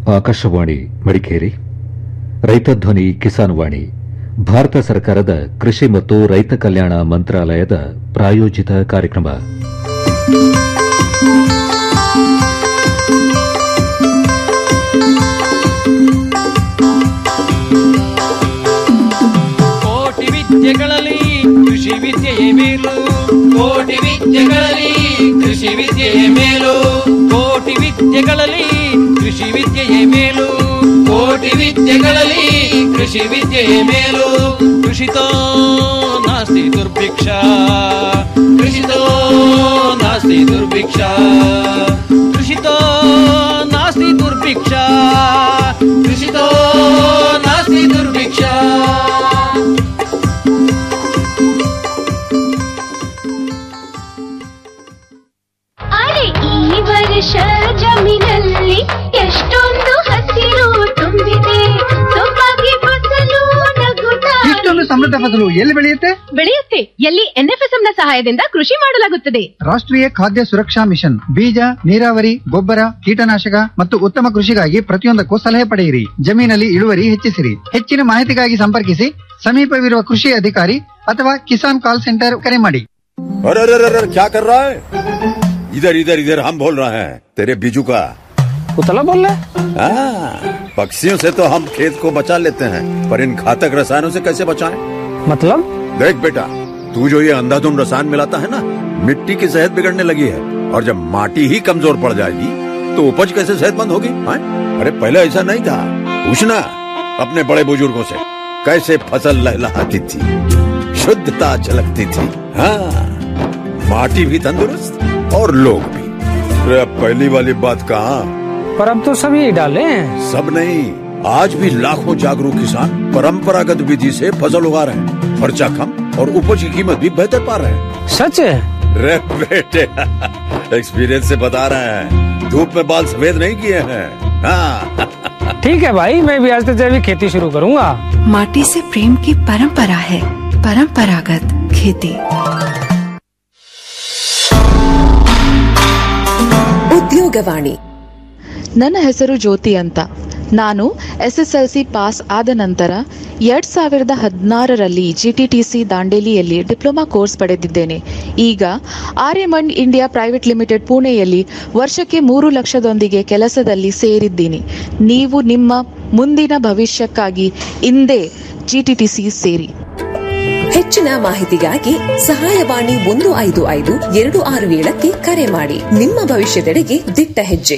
ಆಕಾಶವಾಣಿ ಮಡಿಕೇರಿ ರೈತ ಧ್ವನಿ ಕಿಸಾನ್ ವಾಣಿ ಭಾರತ ಸರ್ಕಾರದ ಕೃಷಿ ಮತ್ತು ರೈತ ಕಲ್ಯಾಣ ಮಂತ್ರಾಲಯದ ಪ್ರಾಯೋಜಿತ ಕಾರ್ಯಕ್ರಮ ಕೋಟಿ ವಿದ್ಯೆಗಳಲ್ಲಿ ಕೃಷಿ ವಿದ್ಯೆಯೇ ಮೇಲು ಕೋಟಿ ವಿದ್ಯೆಗಳಲ್ಲಿ ಕೃಷಿ ವಿದ್ಯೆಯೇ ಮೇಲು ಕೋಟಿ ವಿದ್ಯೆಗಳಲ್ಲಿ ಕೃಷಿ ವಿದ್ಯೆಯೇ ಮೇಲು ಕೋಟಿ ವಿದ್ಯೆಗಳಲ್ಲಿ ಕೃಷಿ ವಿದ್ಯೆಯೇ ಮೇಲು ಕೃಷಿತೋ ನಾಸ್ತಿ ದುರ್ಭಿಕ್ಷ ಕೃಷಿತೋ ನಾಸ್ತಿ ದುರ್ಭಿಕ್ಷ ಕೃಷಿತೋ ನಾಸ್ತಿ ದುರ್ಭಿಕ್ಷ ಕೃಷಿತೋ ನಾಸ್ತಿ ದುರ್ಭಿಕ್ಷ ಅರೆ ಈ ವರ್ಷ ಜಮೀನಲ್ಲಿ ಎಷ್ಟೊಂದು ಹಸಿರು ತುಂಬಿದೆ ಸೊಬಗೆ ಫಸಲು ನಗುತ್ತಾ ಇಷ್ಟೊಂದು ಸಮೃದ್ಧ ಫಸಲು ಎಲ್ಲಿ ಬೆಳೆಯುತ್ತೆ ಬೆಳೆಯುತ್ತೆ ಎಲ್ಲಿ ಎನ್ಎಫ್ಎಸ್ಎಂ ನ ಸಹಾಯದಿಂದ ಕೃಷಿ ಮಾಡಲಾಗುತ್ತದೆ ರಾಷ್ಟ್ರೀಯ ಖಾದ್ಯ ಸುರಕ್ಷಾ ಮಿಷನ್ ಬೀಜ ನೀರಾವರಿ ಗೊಬ್ಬರ ಕೀಟನಾಶಕ ಮತ್ತು ಉತ್ತಮ ಕೃಷಿಗಾಗಿ ಪ್ರತಿಯೊಂದಕ್ಕೂ ಸಲಹೆ ಪಡೆಯಿರಿ ಜಮೀನಲ್ಲಿ ಇಳುವರಿ ಹೆಚ್ಚಿಸಿರಿ ಹೆಚ್ಚಿನ ಮಾಹಿತಿಗಾಗಿ ಸಂಪರ್ಕಿಸಿ ಸಮೀಪವಿರುವ ಕೃಷಿ ಅಧಿಕಾರಿ ಅಥವಾ ಕಿಸಾನ್ ಕಾಲ್ ಸೆಂಟರ್ ಕರೆ ಮಾಡಿ अरे अरे अरे अरे, क्या कर रहा है इधर इधर इधर हम बोल रहे हैं तेरे बीजू का उतला बोल रहा है हाँ, पक्षियों से तो हम खेत को बचा लेते हैं पर इन घातक रसायनों से कैसे बचाएं? मतलब देख बेटा तू जो ये अंधाधुंध रसायन मिलाता है ना मिट्टी की सेहत बिगड़ने लगी है और जब माटी ही कमजोर पड़ जाएगी तो उपज कैसे सेहतमंद होगी हाँ? अरे पहले ऐसा नहीं था पूछना अपने बड़े बुजुर्गों से कैसे फसल लहलहाती थी शुद्धता झलकती थी हाँ माटी भी तंदुरुस्त और लोग भी अरे अब पहली वाली बात कहाँ पर अब तो सभी डाले हैं सब नहीं आज भी लाखों जागरूक किसान परंपरागत विधि से फसल उगा रहे हैं खर्चा कम और उपज की कीमत भी बेहतर पा रहे हैं सच है रे बेटे एक्सपीरियंस से बता रहे हैं धूप में बाल सफेद नहीं किए हैं हाँ ठीक है भाई मैं भी आज से जैविक खेती शुरू करूंगा माटी से प्रेम की परंपरा है परंपरागत खेती ಉದ್ಯೋಗವಾಣಿ ನನ್ನ ಹೆಸರು ಜ್ಯೋತಿ ಅಂತ ನಾನು ಎಸ್ಎಸ್ಎಲ್ಸಿ ಪಾಸ್ ಆದ ನಂತರ ಎರಡ್ ಸಾವಿರದ ಹದಿನಾರರಲ್ಲಿ ಜಿಟಿಟಿಸಿ ದಾಂಡೇಲಿಯಲ್ಲಿ ಡಿಪ್ಲೊಮಾ ಕೋರ್ಸ್ ಪಡೆದಿದ್ದೇನೆ ಈಗ ಆರ್ಯಮಂಡ್ ಇಂಡಿಯಾ ಪ್ರೈವೇಟ್ ಲಿಮಿಟೆಡ್ ಪುಣೆಯಲ್ಲಿ ವರ್ಷಕ್ಕೆ ಮೂರು ಲಕ್ಷದೊಂದಿಗೆ ಕೆಲಸದಲ್ಲಿ ಸೇರಿದ್ದೀನಿ ನೀವು ನಿಮ್ಮ ಮುಂದಿನ ಭವಿಷ್ಯಕ್ಕಾಗಿ ಇಂದೇ ಜಿಟಿಟಿಸಿ ಸೇರಿ ಹೆಚ್ಚಿನ ಮಾಹಿತಿಗಾಗಿ ಸಹಾಯವಾಣಿ ಒಂದು ಐದು ಐದು ಎರಡು ಆರು ಏಳಕ್ಕೆ ಕರೆ ಮಾಡಿ ನಿಮ್ಮ ಭವಿಷ್ಯದೆಡೆಗೆ ದಿಟ್ಟ ಹೆಜ್ಜೆ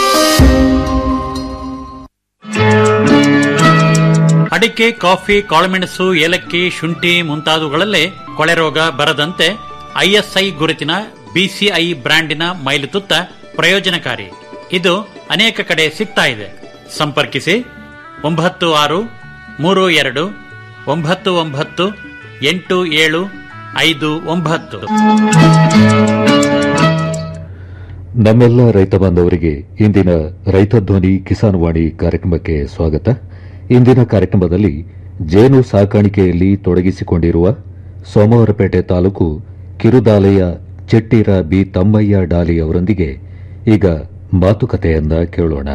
ಅಡಿಕೆ ಕಾಫಿ ಕಾಳುಮೆಣಸು ಏಲಕ್ಕಿ ಶುಂಠಿ ಮುಂತಾದವುಗಳಲ್ಲೇ ಕೊಳೆ ರೋಗ ಬರದಂತೆ ಐಎಸ್ಐ ಗುರುತಿನ ಬಿಸಿಐ ಬ್ರ್ಯಾಂಡಿನ ಮೈಲುತುತ್ತ ಪ್ರಯೋಜನಕಾರಿ ಇದು ಅನೇಕ ಕಡೆ ಸಿಗ್ತಾ ಇದೆ ಸಂಪರ್ಕಿಸಿ ಒಂಬತ್ತು ಆರು ಮೂರು ಎರಡು ಒಂಬತ್ತು ಒಂಬತ್ತು ಎಂಟು ಏಳು ಐದು ಒಂಬತ್ತು ನಮ್ಮೆಲ್ಲ ರೈತ ಬಾಂಧವರಿಗೆ ಇಂದಿನ ರೈತ ಧ್ವನಿ ಕಿಸಾನ್ ವಾಣಿ ಕಾರ್ಯಕ್ರಮಕ್ಕೆ ಸ್ವಾಗತ ಇಂದಿನ ಕಾರ್ಯಕ್ರಮದಲ್ಲಿ ಜೇನು ಸಾಕಾಣಿಕೆಯಲ್ಲಿ ತೊಡಗಿಸಿಕೊಂಡಿರುವ ಸೋಮವಾರಪೇಟೆ ತಾಲೂಕು ಕಿರುದಾಲೆಯ ಚೆಟ್ಟಿರ ಬಿ ತಮ್ಮಯ್ಯ ಡಾಲಿ ಅವರೊಂದಿಗೆ ಈಗ ಮಾತುಕತೆಯನ್ನ ಕೇಳೋಣ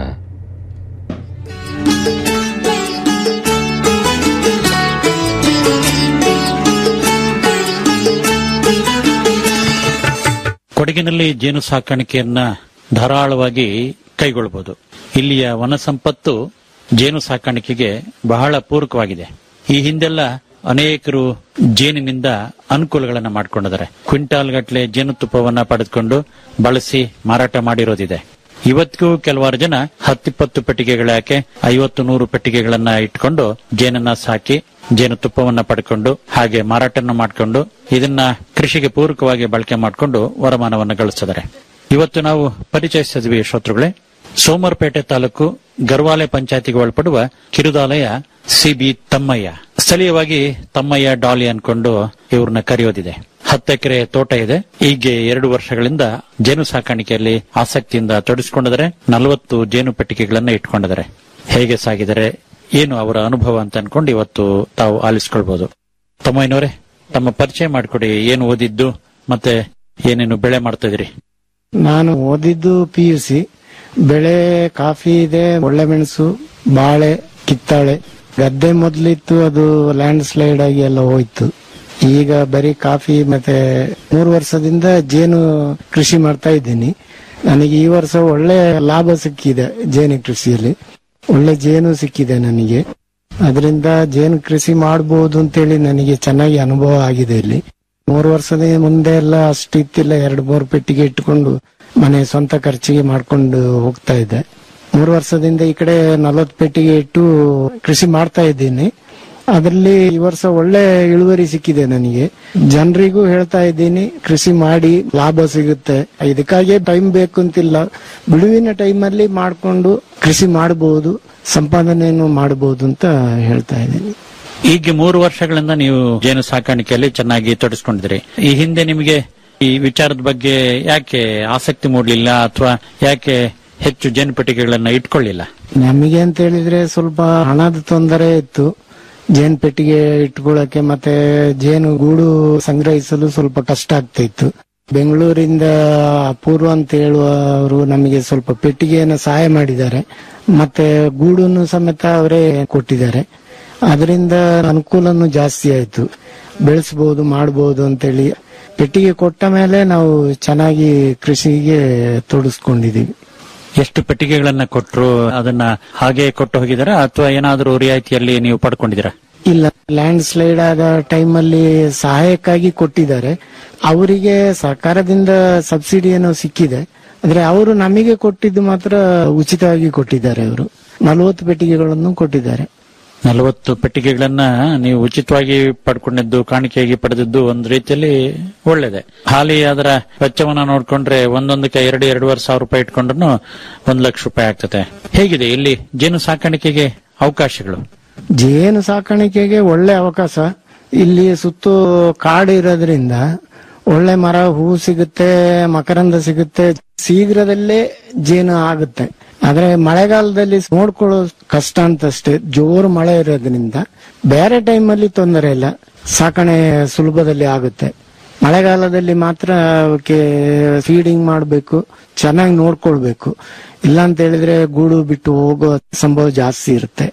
ಕೊಡಗಿನಲ್ಲಿ ಜೇನು ಸಾಕಾಣಿಕೆಯನ್ನ ಧಾರಾಳವಾಗಿ ಕೈಗೊಳ್ಳಬಹುದು ಇಲ್ಲಿಯ ವನ ಸಂಪತ್ತು ಜೇನು ಸಾಕಾಣಿಕೆಗೆ ಬಹಳ ಪೂರಕವಾಗಿದೆ ಈ ಹಿಂದೆಲ್ಲ ಅನೇಕರು ಜೇನಿನಿಂದ ಅನುಕೂಲಗಳನ್ನ ಮಾಡಿಕೊಂಡಿದ್ದಾರೆ ಕ್ವಿಂಟಾಲ್ ಗಟ್ಟಲೆ ಜೇನುತುಪ್ಪವನ್ನ ಪಡೆದುಕೊಂಡು ಬಳಸಿ ಮಾರಾಟ ಮಾಡಿರೋದಿದೆ ಇವತ್ತಿಗೂ ಕೆಲವಾರು ಜನ ಹತ್ತಿಪ್ಪತ್ತು ಪೆಟ್ಟಿಗೆಗಳ ಯಾಕೆ ಐವತ್ತು ನೂರು ಪೆಟ್ಟಿಗೆಗಳನ್ನ ಇಟ್ಕೊಂಡು ಜೇನನ್ನ ಸಾಕಿ ಜೇನುತುಪ್ಪವನ್ನ ಪಡ್ಕೊಂಡು ಹಾಗೆ ಮಾರಾಟನ ಮಾಡಿಕೊಂಡು ಇದನ್ನ ಕೃಷಿಗೆ ಪೂರಕವಾಗಿ ಬಳಕೆ ಮಾಡಿಕೊಂಡು ವರಮಾನವನ್ನು ಗಳಿಸಿದ್ದಾರೆ ಇವತ್ತು ನಾವು ಪರಿಚಯಿಸಿದ್ವಿ ಶ್ರೋತೃಗಳೇ ಸೋಮವಾರಪೇಟೆ ತಾಲೂಕು ಗರ್ವಾಲೆ ಪಂಚಾಯತಿಗೆ ಒಳಪಡುವ ಕಿರುದಾಲಯ ಸಿಬಿ ತಮ್ಮಯ್ಯ ಸ್ಥಳೀಯವಾಗಿ ತಮ್ಮಯ್ಯ ಡಾಲಿ ಅನ್ಕೊಂಡು ಇವ್ರನ್ನ ಕರೆಯೋದಿದೆ ಹತ್ತೆಕರೆ ತೋಟ ಇದೆ ಹೀಗೆ ಎರಡು ವರ್ಷಗಳಿಂದ ಜೇನು ಸಾಕಾಣಿಕೆಯಲ್ಲಿ ಆಸಕ್ತಿಯಿಂದ ತೊಡಗಿಸಿಕೊಂಡಿದ್ದಾರೆ ನಲವತ್ತು ಜೇನು ಪೆಟ್ಟಿಗೆಗಳನ್ನ ಇಟ್ಕೊಂಡಿದ್ದಾರೆ ಹೇಗೆ ಸಾಗಿದರೆ ಏನು ಅವರ ಅನುಭವ ಅಂತ ಅನ್ಕೊಂಡು ಇವತ್ತು ತಾವು ಆಲಿಸ್ಕೊಳ್ಬಹುದು ತಮ್ಮಯ್ಯನವರೇ ತಮ್ಮ ಪರಿಚಯ ಮಾಡಿಕೊಡಿ ಏನು ಓದಿದ್ದು ಮತ್ತೆ ಏನೇನು ಬೆಳೆ ಮಾಡ್ತಾ ಇದ್ರಿ ನಾನು ಓದಿದ್ದು ಪಿ ಯು ಸಿ ಬೆಳೆ ಕಾಫಿ ಇದೆ ಒಳ್ಳೆ ಮೆಣಸು ಬಾಳೆ ಕಿತ್ತಾಳೆ ಗದ್ದೆ ಮೊದ್ಲಿತ್ತು ಅದು ಲ್ಯಾಂಡ್ ಸ್ಲೈಡ್ ಆಗಿ ಎಲ್ಲ ಹೋಯ್ತು ಈಗ ಬರೀ ಕಾಫಿ ಮತ್ತೆ ಮೂರು ವರ್ಷದಿಂದ ಜೇನು ಕೃಷಿ ಮಾಡ್ತಾ ಇದ್ದೀನಿ ನನಗೆ ಈ ವರ್ಷ ಒಳ್ಳೆ ಲಾಭ ಸಿಕ್ಕಿದೆ ಜೇನು ಕೃಷಿಯಲ್ಲಿ ಒಳ್ಳೆ ಜೇನು ಸಿಕ್ಕಿದೆ ನನಗೆ ಅದರಿಂದ ಜೇನು ಕೃಷಿ ಮಾಡಬಹುದು ಅಂತೇಳಿ ನನಗೆ ಚೆನ್ನಾಗಿ ಅನುಭವ ಆಗಿದೆ ಇಲ್ಲಿ ಮೂರು ವರ್ಷದ ಮುಂದೆ ಎಲ್ಲ ಅಷ್ಟು ಇತ್ತಿಲ್ಲ ಎರಡು ಮೂರು ಪೆಟ್ಟಿಗೆ ಇಟ್ಟುಕೊಂಡು ಮನೆ ಸ್ವಂತ ಖರ್ಚಿಗೆ ಮಾಡ್ಕೊಂಡು ಹೋಗ್ತಾ ಇದ್ದೆ ಮೂರು ವರ್ಷದಿಂದ ಈ ಕಡೆ ನಲವತ್ತು ಪೆಟ್ಟಿಗೆ ಇಟ್ಟು ಕೃಷಿ ಮಾಡ್ತಾ ಇದ್ದೀನಿ ಅದರಲ್ಲಿ ಈ ವರ್ಷ ಒಳ್ಳೆ ಇಳುವರಿ ಸಿಕ್ಕಿದೆ ನನಗೆ ಜನರಿಗೂ ಹೇಳ್ತಾ ಇದ್ದೀನಿ ಕೃಷಿ ಮಾಡಿ ಲಾಭ ಸಿಗುತ್ತೆ ಇದಕ್ಕಾಗಿ ಟೈಮ್ ಬೇಕು ಅಂತಿಲ್ಲ ಬಿಡುವಿನ ಟೈಮಲ್ಲಿ ಮಾಡ್ಕೊಂಡು ಕೃಷಿ ಮಾಡಬಹುದು ಸಂಪಾದನೆಯನ್ನು ಮಾಡಬಹುದು ಅಂತ ಹೇಳ್ತಾ ಇದ್ದೀನಿ ಈಗ ಮೂರು ವರ್ಷಗಳಿಂದ ನೀವು ಜೇನು ಸಾಕಾಣಿಕೆಯಲ್ಲಿ ಚೆನ್ನಾಗಿ ತೊಡಸ್ಕೊಂಡಿದ್ರಿ ಈ ಹಿಂದೆ ನಿಮಗೆ ಈ ವಿಚಾರದ ಬಗ್ಗೆ ಯಾಕೆ ಆಸಕ್ತಿ ಮೂಡಲಿಲ್ಲ ಅಥವಾ ಯಾಕೆ ಹೆಚ್ಚು ಜೇನು ಪೆಟ್ಟಿಗೆಗಳನ್ನ ಇಟ್ಕೊಳ್ಳಿಲ್ಲ ನಮಗೆ ಅಂತ ಹೇಳಿದ್ರೆ ಸ್ವಲ್ಪ ಹಣದ ತೊಂದರೆ ಇತ್ತು ಜೇನು ಪೆಟ್ಟಿಗೆ ಇಟ್ಕೊಳ್ಳಕ್ಕೆ ಮತ್ತೆ ಜೇನು ಗೂಡು ಸಂಗ್ರಹಿಸಲು ಸ್ವಲ್ಪ ಕಷ್ಟ ಆಗ್ತಾ ಇತ್ತು ಬೆಂಗಳೂರಿಂದ ಅಪೂರ್ವ ಅಂತ ಹೇಳುವವರು ನಮಗೆ ಸ್ವಲ್ಪ ಪೆಟ್ಟಿಗೆಯನ್ನು ಸಹಾಯ ಮಾಡಿದ್ದಾರೆ ಮತ್ತೆ ಗೂಡನ್ನು ಸಮೇತ ಅವರೇ ಕೊಟ್ಟಿದ್ದಾರೆ ಅದರಿಂದ ಅನುಕೂಲನೂ ಜಾಸ್ತಿ ಆಯ್ತು ಬೆಳೆಸಬಹುದು ಮಾಡಬಹುದು ಅಂತೇಳಿ ಪೆಟ್ಟಿಗೆ ಕೊಟ್ಟ ಮೇಲೆ ನಾವು ಚೆನ್ನಾಗಿ ಕೃಷಿಗೆ ತೊಡಸ್ಕೊಂಡಿದೀವಿ ಎಷ್ಟು ಪೆಟ್ಟಿಗೆಗಳನ್ನ ಕೊಟ್ಟರು ಅದನ್ನ ಹಾಗೆ ಕೊಟ್ಟು ಹೋಗಿದಾರಾ ಅಥವಾ ಏನಾದರೂ ರಿಯಾಯಿತಿಯಲ್ಲಿ ನೀವು ಪಡ್ಕೊಂಡಿದ್ದೀರಾ ಇಲ್ಲ ಲ್ಯಾಂಡ್ ಸ್ಲೈಡ್ ಆದ ಟೈಮಲ್ಲಿ ಸಹಾಯಕ್ಕಾಗಿ ಕೊಟ್ಟಿದ್ದಾರೆ ಅವರಿಗೆ ಸರ್ಕಾರದಿಂದ ಸಬ್ಸಿಡಿ ಏನೋ ಸಿಕ್ಕಿದೆ ಅಂದ್ರೆ ಅವರು ನಮಗೆ ಕೊಟ್ಟಿದ್ದು ಮಾತ್ರ ಉಚಿತವಾಗಿ ಕೊಟ್ಟಿದ್ದಾರೆ ಅವರು ನಲವತ್ತು ಪೆಟ್ಟಿಗೆಗಳನ್ನು ಕೊಟ್ಟಿದ್ದಾರೆ ನಲವತ್ತು ಪೆಟ್ಟಿಗೆಗಳನ್ನ ನೀವು ಉಚಿತವಾಗಿ ಪಡ್ಕೊಂಡಿದ್ದು ಕಾಣಿಕೆಯಾಗಿ ಪಡೆದಿದ್ದು ಒಂದು ರೀತಿಯಲ್ಲಿ ಒಳ್ಳೇದೆ ಹಾಲಿ ಅದರ ವೆಚ್ಚವನ್ನ ನೋಡ್ಕೊಂಡ್ರೆ ಒಂದೊಂದಕ್ಕೆ ಎರಡು ಎರಡೂವರೆ ಸಾವಿರ ರೂಪಾಯಿ ಇಟ್ಕೊಂಡ್ರು ಒಂದ್ ಲಕ್ಷ ರೂಪಾಯಿ ಆಗ್ತದೆ ಹೇಗಿದೆ ಇಲ್ಲಿ ಜೇನು ಸಾಕಾಣಿಕೆಗೆ ಅವಕಾಶಗಳು ಜೇನು ಸಾಕಾಣಿಕೆಗೆ ಒಳ್ಳೆ ಅವಕಾಶ ಇಲ್ಲಿ ಸುತ್ತು ಕಾಡು ಇರೋದ್ರಿಂದ ಒಳ್ಳೆ ಮರ ಹೂ ಸಿಗುತ್ತೆ ಮಕರಂದ ಸಿಗುತ್ತೆ ಶೀಘ್ರದಲ್ಲೇ ಜೇನು ಆಗುತ್ತೆ ಆದ್ರೆ ಮಳೆಗಾಲದಲ್ಲಿ ನೋಡ್ಕೊಳ್ಳೋ ಕಷ್ಟ ಅಂತಷ್ಟೇ ಜೋರು ಮಳೆ ಇರೋದ್ರಿಂದ ಬೇರೆ ಟೈಮ್ ಅಲ್ಲಿ ತೊಂದರೆ ಇಲ್ಲ ಸಾಕಣೆ ಸುಲಭದಲ್ಲಿ ಆಗುತ್ತೆ ಮಳೆಗಾಲದಲ್ಲಿ ಮಾತ್ರ ಅವಕ್ಕೆ ಫೀಡಿಂಗ್ ಮಾಡಬೇಕು ಚೆನ್ನಾಗಿ ನೋಡ್ಕೊಳ್ಬೇಕು ಇಲ್ಲ ಅಂತ ಹೇಳಿದ್ರೆ ಗೂಡು ಬಿಟ್ಟು ಹೋಗೋ ಸಂಭವ ಜಾಸ್ತಿ ಇರುತ್ತೆ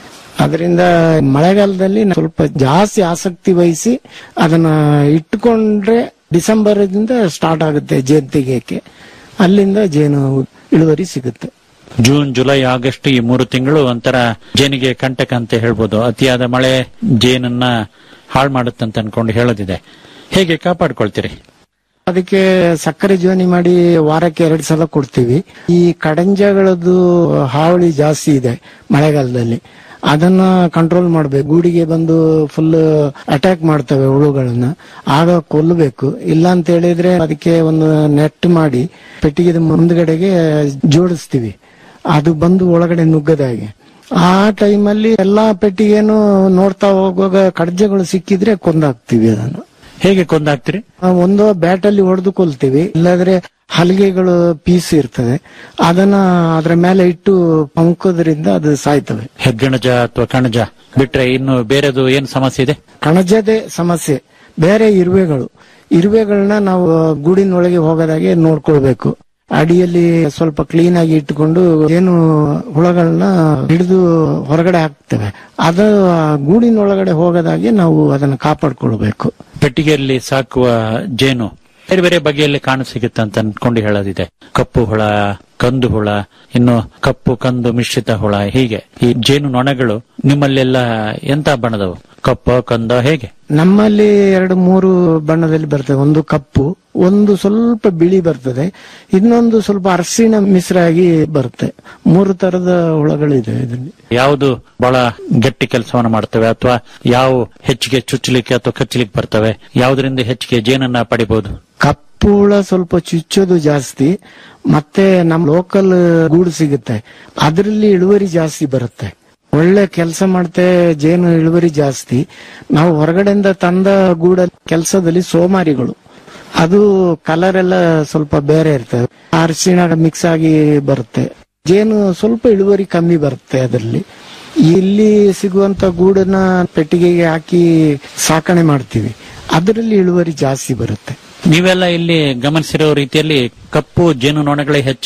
ಅದರಿಂದ ಮಳೆಗಾಲದಲ್ಲಿ ಸ್ವಲ್ಪ ಜಾಸ್ತಿ ಆಸಕ್ತಿ ವಹಿಸಿ ಅದನ್ನ ಇಟ್ಟುಕೊಂಡ್ರೆ ಡಿಸೆಂಬರ್ ದಿಂದ ಸ್ಟಾರ್ಟ್ ಆಗುತ್ತೆ ಜೇನು ತೆಗಿಯಕ್ಕೆ ಅಲ್ಲಿಂದ ಜೇನು ಇಳುವರಿ ಸಿಗುತ್ತೆ ಜೂನ್ ಜುಲೈ ಆಗಸ್ಟ್ ಈ ಮೂರು ತಿಂಗಳು ಒಂಥರ ಜೇನಿಗೆ ಕಂಟಕ ಅಂತ ಹೇಳ್ಬೋದು ಅತಿಯಾದ ಮಳೆ ಜೇನನ್ನ ಹಾಳು ಮಾಡುತ್ತಂತ ಅನ್ಕೊಂಡು ಹೇಳೋದಿದೆ ಹೇಗೆ ಕಾಪಾಡ್ಕೊಳ್ತೀರಿ ಅದಕ್ಕೆ ಸಕ್ಕರೆ ಜೋನಿ ಮಾಡಿ ವಾರಕ್ಕೆ ಎರಡು ಸಲ ಕೊಡ್ತೀವಿ ಈ ಕಡಂಜಗಳದ್ದು ಹಾವಳಿ ಜಾಸ್ತಿ ಇದೆ ಮಳೆಗಾಲದಲ್ಲಿ ಅದನ್ನ ಕಂಟ್ರೋಲ್ ಮಾಡ್ಬೇಕು ಗೂಡಿಗೆ ಬಂದು ಫುಲ್ ಅಟ್ಯಾಕ್ ಮಾಡ್ತವೆ ಹುಳುಗಳನ್ನ ಆಗ ಕೊಲ್ಲಬೇಕು ಇಲ್ಲ ಅಂತ ಹೇಳಿದ್ರೆ ಅದಕ್ಕೆ ಒಂದು ನೆಟ್ ಮಾಡಿ ಪೆಟ್ಟಿಗೆ ಮುಂದ್ಗಡೆಗೆ ಜೋಡಿಸ್ತೀವಿ ಅದು ಬಂದು ಒಳಗಡೆ ನುಗ್ಗದಾಗೆ ಆ ಟೈಮಲ್ಲಿ ಎಲ್ಲಾ ಪೆಟ್ಟಿಗೆನು ನೋಡ್ತಾ ಹೋಗುವಾಗ ಕಡ್ಜಗಳು ಸಿಕ್ಕಿದ್ರೆ ಕೊಂದಾಕ್ತಿವಿ ಅದನ್ನು ಹೇಗೆ ಕೊಂದಾಕ್ತಿರಿ ಆ ಒಂದು ಬ್ಯಾಟ್ ಅಲ್ಲಿ ಹೊಡೆದು ಕೊಲ್ತೀವಿ ಇಲ್ಲಾದ್ರೆ ಹಲಿಗೆಗಳು ಪೀಸ್ ಇರ್ತದೆ ಅದನ್ನ ಅದ್ರ ಮೇಲೆ ಇಟ್ಟು ಪಂಕೋದ್ರಿಂದ ಅದು ಸಾಯ್ತವೆ ಹೆಗ್ಗಣಜ ಅಥವಾ ಕಣಜ ಬಿಟ್ರೆ ಇನ್ನು ಬೇರೆದು ಏನ್ ಸಮಸ್ಯೆ ಇದೆ ಕಣಜದೆ ಸಮಸ್ಯೆ ಬೇರೆ ಇರುವೆಗಳು ಇರುವೆಗಳನ್ನ ನಾವು ಗೂಡಿನೊಳಗೆ ಹೋಗದಾಗೆ ನೋಡ್ಕೊಳ್ಬೇಕು ಅಡಿಯಲ್ಲಿ ಸ್ವಲ್ಪ ಕ್ಲೀನ್ ಆಗಿ ಇಟ್ಟುಕೊಂಡು ಏನು ಹುಳಗಳನ್ನ ಹಿಡಿದು ಹೊರಗಡೆ ಹಾಕ್ತೇವೆ ಅದು ಆ ಗೂಡಿನೊಳಗಡೆ ಹೋಗದಾಗೆ ನಾವು ಅದನ್ನ ಕಾಪಾಡ್ಕೊಳ್ಬೇಕು ಪೆಟ್ಟಿಗೆಯಲ್ಲಿ ಸಾಕುವ ಜೇನು ಬೇರೆ ಬೇರೆ ಬಗೆಯಲ್ಲಿ ಕಾಣಸಿಗುತ್ತೆ ಅಂತ ಅನ್ಕೊಂಡು ಹೇಳೋದಿದೆ ಕಪ್ಪು ಹುಳ ಕಂದು ಹುಳ ಇನ್ನು ಕಪ್ಪು ಕಂದು ಮಿಶ್ರಿತ ಹುಳ ಹೀಗೆ ಈ ಜೇನು ನೊಣಗಳು ನಿಮ್ಮಲ್ಲೆಲ್ಲ ಎಂತ ಬಣ್ಣದವು ಕಪ್ಪ ಕಂದ ಹೇಗೆ ನಮ್ಮಲ್ಲಿ ಎರಡು ಮೂರು ಬಣ್ಣದಲ್ಲಿ ಬರ್ತದೆ ಒಂದು ಕಪ್ಪು ಒಂದು ಸ್ವಲ್ಪ ಬಿಳಿ ಬರ್ತದೆ ಇನ್ನೊಂದು ಸ್ವಲ್ಪ ಅರಸಿನ ಮಿಶ್ರ ಆಗಿ ಬರುತ್ತೆ ಮೂರು ತರದ ಹುಳಗಳಿದೆ ಇದರಲ್ಲಿ ಯಾವುದು ಬಹಳ ಗಟ್ಟಿ ಕೆಲಸವನ್ನು ಮಾಡ್ತವೆ ಅಥವಾ ಯಾವ ಹೆಚ್ಚಿಗೆ ಚುಚ್ಚಲಿಕ್ಕೆ ಅಥವಾ ಕಚ್ಚಲಿಕ್ಕೆ ಬರ್ತವೆ ಯಾವುದರಿಂದ ಹೆಚ್ಚಿಗೆ ಜೇನನ್ನ ಪಡಿಬಹುದು ಕಪ್ಪು ಹುಳ ಸ್ವಲ್ಪ ಚುಚ್ಚೋದು ಜಾಸ್ತಿ ಮತ್ತೆ ನಮ್ ಲೋಕಲ್ ಗೂಡು ಸಿಗುತ್ತೆ ಅದರಲ್ಲಿ ಇಳುವರಿ ಜಾಸ್ತಿ ಬರುತ್ತೆ ಒಳ್ಳೆ ಕೆಲಸ ಮಾಡ್ತೆ ಜೇನು ಇಳುವರಿ ಜಾಸ್ತಿ ನಾವು ಹೊರಗಡೆಯಿಂದ ತಂದ ಗೂಡ ಕೆಲಸದಲ್ಲಿ ಸೋಮಾರಿಗಳು ಅದು ಕಲರ್ ಎಲ್ಲ ಸ್ವಲ್ಪ ಬೇರೆ ಇರ್ತದೆ ಅರಿಶಿಣ ಮಿಕ್ಸ್ ಆಗಿ ಬರುತ್ತೆ ಜೇನು ಸ್ವಲ್ಪ ಇಳುವರಿ ಕಮ್ಮಿ ಬರುತ್ತೆ ಅದರಲ್ಲಿ ಇಲ್ಲಿ ಸಿಗುವಂತ ಗೂಡನ್ನ ಪೆಟ್ಟಿಗೆಗೆ ಹಾಕಿ ಸಾಕಣೆ ಮಾಡ್ತೀವಿ ಅದರಲ್ಲಿ ಇಳುವರಿ ಜಾಸ್ತಿ ಬರುತ್ತೆ ನೀವೆಲ್ಲ ಇಲ್ಲಿ ಗಮನಿಸಿರೋ ರೀತಿಯಲ್ಲಿ ಕಪ್ಪು ಜೇನು ನೊಣಗಳೇ ಹೆಚ್ಚ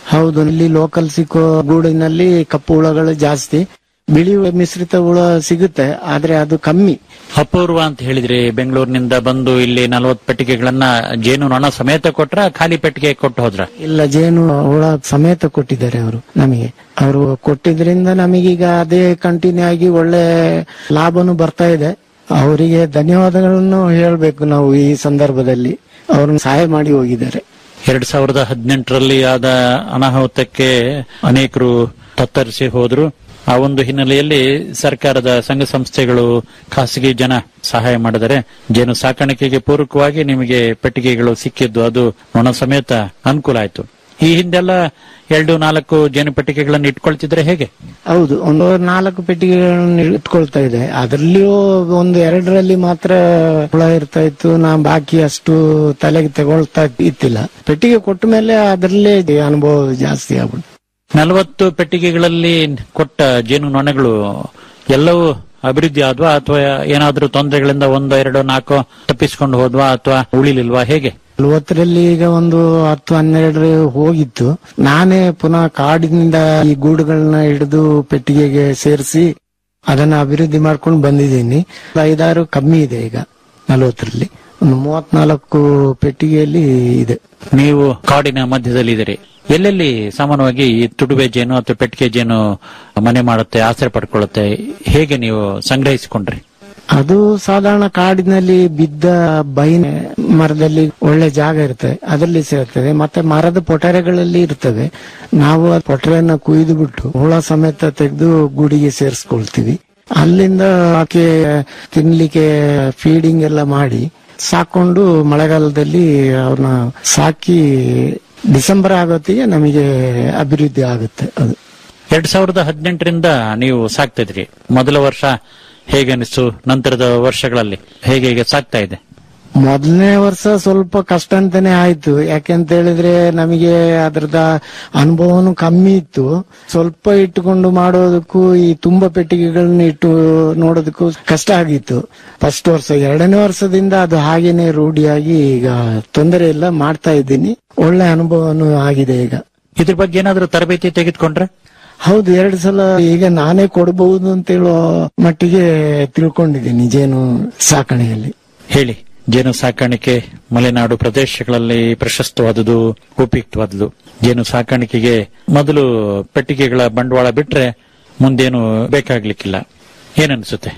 ಹೌದು ಇಲ್ಲಿ ಲೋಕಲ್ ಸಿಕ್ಕೋ ಗೂಡಿನಲ್ಲಿ ಕಪ್ಪು ಹುಳಗಳು ಜಾಸ್ತಿ ಬಿಳಿ ಮಿಶ್ರಿತ ಹುಳ ಸಿಗುತ್ತೆ ಆದ್ರೆ ಅದು ಕಮ್ಮಿ ಅಪೂರ್ವ ಅಂತ ಹೇಳಿದ್ರಿ ಬೆಂಗಳೂರಿನಿಂದ ಬಂದು ಇಲ್ಲಿ ನಲವತ್ತು ಪೆಟ್ಟಿಗೆಗಳನ್ನ ಜೇನು ನೊಣ ಸಮೇತ ಕೊಟ್ರ ಖಾಲಿ ಪೆಟ್ಟಿಗೆ ಕೊಟ್ಟು ಹೋದ್ರ ಇಲ್ಲ ಜೇನು ಹುಳ ಸಮೇತ ಕೊಟ್ಟಿದ್ದಾರೆ ಅವರು ನಮಗೆ ಅವರು ಕೊಟ್ಟಿದ್ರಿಂದ ನಮಗೀಗ ಅದೇ ಕಂಟಿನ್ಯೂ ಆಗಿ ಒಳ್ಳೆ ಲಾಭನು ಬರ್ತಾ ಇದೆ ಅವರಿಗೆ ಧನ್ಯವಾದಗಳನ್ನು ಹೇಳ್ಬೇಕು ನಾವು ಈ ಸಂದರ್ಭದಲ್ಲಿ ಅವ್ರನ್ನ ಸಹಾಯ ಮಾಡಿ ಹೋಗಿದ್ದಾರೆ ಎರಡ್ ಸಾವಿರದ ಹದಿನೆಂಟರಲ್ಲಿ ಆದ ಅನಾಹುತಕ್ಕೆ ಅನೇಕರು ತತ್ತರಿಸಿ ಹೋದ್ರು ಆ ಒಂದು ಹಿನ್ನೆಲೆಯಲ್ಲಿ ಸರ್ಕಾರದ ಸಂಘ ಸಂಸ್ಥೆಗಳು ಖಾಸಗಿ ಜನ ಸಹಾಯ ಮಾಡಿದರೆ ಜೇನು ಸಾಕಾಣಿಕೆಗೆ ಪೂರಕವಾಗಿ ನಿಮಗೆ ಪೆಟ್ಟಿಗೆಗಳು ಸಿಕ್ಕಿದ್ದು ಅದು ನೊಣ ಸಮೇತ ಅನುಕೂಲ ಆಯ್ತು ಈ ಹಿಂದೆಲ್ಲ ಎರಡು ನಾಲ್ಕು ಜೇನು ಪೆಟ್ಟಿಗೆಗಳನ್ನು ಇಟ್ಕೊಳ್ತಿದ್ರೆ ಹೇಗೆ ಹೌದು ಒಂದು ನಾಲ್ಕು ಪೆಟ್ಟಿಗೆಗಳನ್ನು ಇಟ್ಕೊಳ್ತಾ ಇದೆ ಅದರಲ್ಲಿಯೂ ಒಂದು ಎರಡರಲ್ಲಿ ಮಾತ್ರ ಹುಳ ಇರ್ತಾ ಇತ್ತು ನಾ ಬಾಕಿ ಅಷ್ಟು ತಲೆಗೆ ತಗೊಳ್ತಾ ಇತ್ತಿಲ್ಲ ಪೆಟ್ಟಿಗೆ ಕೊಟ್ಟ ಮೇಲೆ ಅದರಲ್ಲೇ ಅನುಭವ ಜಾಸ್ತಿ ಆಗ್ಬಿಟ್ಟು ನಲವತ್ತು ಪೆಟ್ಟಿಗೆಗಳಲ್ಲಿ ಕೊಟ್ಟ ಜೇನು ನೊಣಗಳು ಎಲ್ಲವೂ ಅಭಿವೃದ್ಧಿ ಆದ್ವಾ ಅಥವಾ ಏನಾದ್ರೂ ತೊಂದರೆಗಳಿಂದ ಒಂದು ಎರಡು ನಾಲ್ಕು ತಪ್ಪಿಸ್ಕೊಂಡು ಹೋದ್ವಾ ಅಥವಾ ಉಳಿಲಿಲ್ವಾ ಹೇಗೆ ನಲವತ್ತರಲ್ಲಿ ಈಗ ಒಂದು ಹತ್ತು ಹನ್ನೆರಡು ಹೋಗಿತ್ತು ನಾನೇ ಪುನಃ ಕಾಡಿನಿಂದ ಈ ಗೂಡುಗಳನ್ನ ಹಿಡಿದು ಪೆಟ್ಟಿಗೆಗೆ ಸೇರಿಸಿ ಅದನ್ನ ಅಭಿವೃದ್ಧಿ ಮಾಡ್ಕೊಂಡು ಬಂದಿದ್ದೀನಿ ಐದಾರು ಕಮ್ಮಿ ಇದೆ ಈಗ ನಲವತ್ತರಲ್ಲಿ ಒಂದು ಮೂವತ್ನಾಲ್ಕು ಪೆಟ್ಟಿಗೆಯಲ್ಲಿ ಇದೆ ನೀವು ಕಾಡಿನ ಮಧ್ಯದಲ್ಲಿ ಇದ್ದೀರಿ ಎಲ್ಲೆಲ್ಲಿ ಸಾಮಾನ್ಯವಾಗಿ ಈ ತುಡುಬೆ ಜೇನು ಅಥವಾ ಪೆಟ್ಟಿಗೆ ಜೇನು ಮನೆ ಮಾಡುತ್ತೆ ಆಸರೆ ಪಡ್ಕೊಳ್ಳುತ್ತೆ ಹೇಗೆ ನೀವು ಸಂಗ್ರಹಿಸಿಕೊಂಡ್ರಿ ಅದು ಸಾಧಾರಣ ಕಾಡಿನಲ್ಲಿ ಬಿದ್ದ ಬೈನೆ ಮರದಲ್ಲಿ ಒಳ್ಳೆ ಜಾಗ ಇರ್ತದೆ ಅದರಲ್ಲಿ ಸೇರ್ತದೆ ಮತ್ತೆ ಮರದ ಪೊಟರೆಗಳಲ್ಲಿ ಇರ್ತವೆ ನಾವು ಆ ಪೊಟರೆಯನ್ನ ಕುಯ್ದು ಬಿಟ್ಟು ಹುಳ ಸಮೇತ ತೆಗೆದು ಗುಡಿಗೆ ಸೇರಿಸ್ಕೊಳ್ತೀವಿ ಅಲ್ಲಿಂದ ಆಕೆ ತಿನ್ಲಿಕ್ಕೆ ಫೀಡಿಂಗ್ ಎಲ್ಲ ಮಾಡಿ ಸಾಕೊಂಡು ಮಳೆಗಾಲದಲ್ಲಿ ಅವ್ರನ್ನ ಸಾಕಿ ಡಿಸೆಂಬರ್ ಆಗೋತ್ತಿಗೆ ನಮಗೆ ಅಭಿವೃದ್ಧಿ ಆಗುತ್ತೆ ಅದು ಎರಡ್ ಸಾವಿರದ ಹದಿನೆಂಟರಿಂದ ನೀವು ಸಾಕ್ತಿದ್ರಿ ಮೊದಲ ವರ್ಷ ಹೇಗೆ ಅನಿಸ್ತು ನಂತರದ ವರ್ಷಗಳಲ್ಲಿ ಹೇಗೆ ಈಗ ಸಾಕ್ತಾ ಇದೆ ಮೊದಲನೇ ವರ್ಷ ಸ್ವಲ್ಪ ಕಷ್ಟ ಅಂತಾನೆ ಆಯ್ತು ಯಾಕೆಂತ ಹೇಳಿದ್ರೆ ನಮಗೆ ಅದರದ ಅನುಭವನು ಕಮ್ಮಿ ಇತ್ತು ಸ್ವಲ್ಪ ಇಟ್ಟುಕೊಂಡು ಮಾಡೋದಕ್ಕೂ ಈ ತುಂಬಾ ಪೆಟ್ಟಿಗೆಗಳನ್ನ ಇಟ್ಟು ನೋಡೋದಕ್ಕೂ ಕಷ್ಟ ಆಗಿತ್ತು ಫಸ್ಟ್ ವರ್ಷ ಎರಡನೇ ವರ್ಷದಿಂದ ಅದು ಹಾಗೇನೆ ರೂಢಿಯಾಗಿ ಈಗ ತೊಂದರೆ ಇಲ್ಲ ಮಾಡ್ತಾ ಇದ್ದೀನಿ ಒಳ್ಳೆ ಅನುಭವನು ಆಗಿದೆ ಈಗ ಇದ್ರ ಬಗ್ಗೆ ಏನಾದ್ರೂ ತರಬೇತಿ ತೆಗೆದುಕೊಂಡ್ರೆ ಹೌದು ಎರಡು ಸಲ ಈಗ ನಾನೇ ಕೊಡಬಹುದು ಅಂತ ಹೇಳೋ ಮಟ್ಟಿಗೆ ತಿಳ್ಕೊಂಡಿದ್ದೀನಿ ಜೇನು ಸಾಕಣೆಯಲ್ಲಿ ಹೇಳಿ ಜೇನು ಸಾಕಾಣಿಕೆ ಮಲೆನಾಡು ಪ್ರದೇಶಗಳಲ್ಲಿ ಪ್ರಶಸ್ತವಾದುದು ಉಪಯುಕ್ತವಾದುದು ಜೇನು ಸಾಕಾಣಿಕೆಗೆ ಮೊದಲು ಪೆಟ್ಟಿಗೆಗಳ ಬಂಡವಾಳ ಬಿಟ್ರೆ ಮುಂದೇನು ಬೇಕಾಗ್ಲಿಕ್ಕಿಲ್ಲ ಏನನ್ಸುತ್ತೆ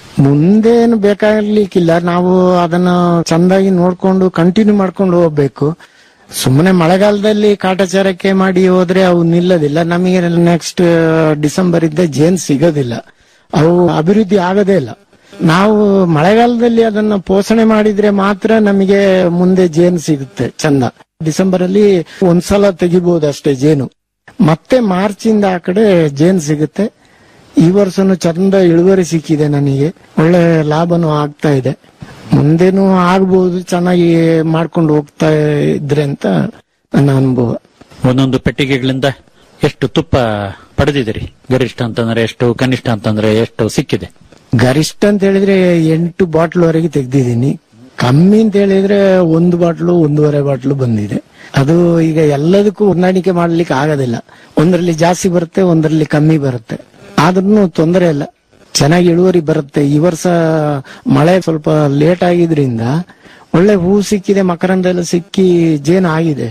ಮುಂದೇನು ಬೇಕಾಗ್ಲಿಕ್ಕಿಲ್ಲ ನಾವು ಅದನ್ನ ಚಂದಾಗಿ ನೋಡ್ಕೊಂಡು ಕಂಟಿನ್ಯೂ ಮಾಡ್ಕೊಂಡು ಹೋಗ್ಬೇಕು ಸುಮ್ಮನೆ ಮಳೆಗಾಲದಲ್ಲಿ ಕಾಟಾಚಾರಕ್ಕೆ ಮಾಡಿ ಹೋದ್ರೆ ಅವು ನಿಲ್ಲೋದಿಲ್ಲ ನಮಗೆ ನೆಕ್ಸ್ಟ್ ಡಿಸೆಂಬರ್ ಇದ್ದ ಜೇನ್ ಸಿಗೋದಿಲ್ಲ ಅವು ಅಭಿವೃದ್ಧಿ ಆಗೋದೇ ಇಲ್ಲ ನಾವು ಮಳೆಗಾಲದಲ್ಲಿ ಅದನ್ನ ಪೋಷಣೆ ಮಾಡಿದ್ರೆ ಮಾತ್ರ ನಮಗೆ ಮುಂದೆ ಜೇನು ಸಿಗುತ್ತೆ ಚಂದ ಡಿಸೆಂಬರ್ ಅಲ್ಲಿ ಒಂದ್ಸಲ ತೆಗಿಬಹುದು ಅಷ್ಟೇ ಜೇನು ಮತ್ತೆ ಮಾರ್ಚ್ ಇಂದ ಆ ಕಡೆ ಜೇನು ಸಿಗುತ್ತೆ ಈ ವರ್ಷನು ಚಂದ ಇಳುವರಿ ಸಿಕ್ಕಿದೆ ನನಗೆ ಒಳ್ಳೆ ಲಾಭನೂ ಆಗ್ತಾ ಇದೆ ಮುಂದೇನು ಆಗ್ಬಹುದು ಚೆನ್ನಾಗಿ ಮಾಡ್ಕೊಂಡು ಹೋಗ್ತಾ ಇದ್ರೆ ಅಂತ ನನ್ನ ಅನುಭವ ಒಂದೊಂದು ಪೆಟ್ಟಿಗೆಗಳಿಂದ ಎಷ್ಟು ತುಪ್ಪ ಪಡೆದಿದ್ದೀರಿ ಗರಿಷ್ಠ ಅಂತಂದ್ರೆ ಎಷ್ಟು ಕನಿಷ್ಠ ಅಂತಂದ್ರೆ ಎಷ್ಟು ಸಿಕ್ಕಿದೆ ಗರಿಷ್ಠ ಅಂತ ಹೇಳಿದ್ರೆ ಎಂಟು ಬಾಟ್ಲ್ ವರೆಗೆ ತೆಗ್ದಿದ್ದೀನಿ ಕಮ್ಮಿ ಅಂತ ಹೇಳಿದ್ರೆ ಒಂದು ಬಾಟ್ಲು ಒಂದೂವರೆ ಬಾಟ್ಲು ಬಂದಿದೆ ಅದು ಈಗ ಎಲ್ಲದಕ್ಕೂ ಹೊಂದಾಣಿಕೆ ಮಾಡ್ಲಿಕ್ಕೆ ಆಗೋದಿಲ್ಲ ಒಂದರಲ್ಲಿ ಜಾಸ್ತಿ ಬರುತ್ತೆ ಒಂದರಲ್ಲಿ ಕಮ್ಮಿ ಬರುತ್ತೆ ಆದ್ರೂ ತೊಂದರೆ ಇಲ್ಲ ಚೆನ್ನಾಗಿ ಇಳುವರಿ ಬರುತ್ತೆ ಈ ವರ್ಷ ಮಳೆ ಸ್ವಲ್ಪ ಲೇಟ್ ಆಗಿದ್ರಿಂದ ಒಳ್ಳೆ ಹೂ ಸಿಕ್ಕಿದೆ ಮಕರಂದ ಎಲ್ಲ ಸಿಕ್ಕಿ ಜೇನು ಆಗಿದೆ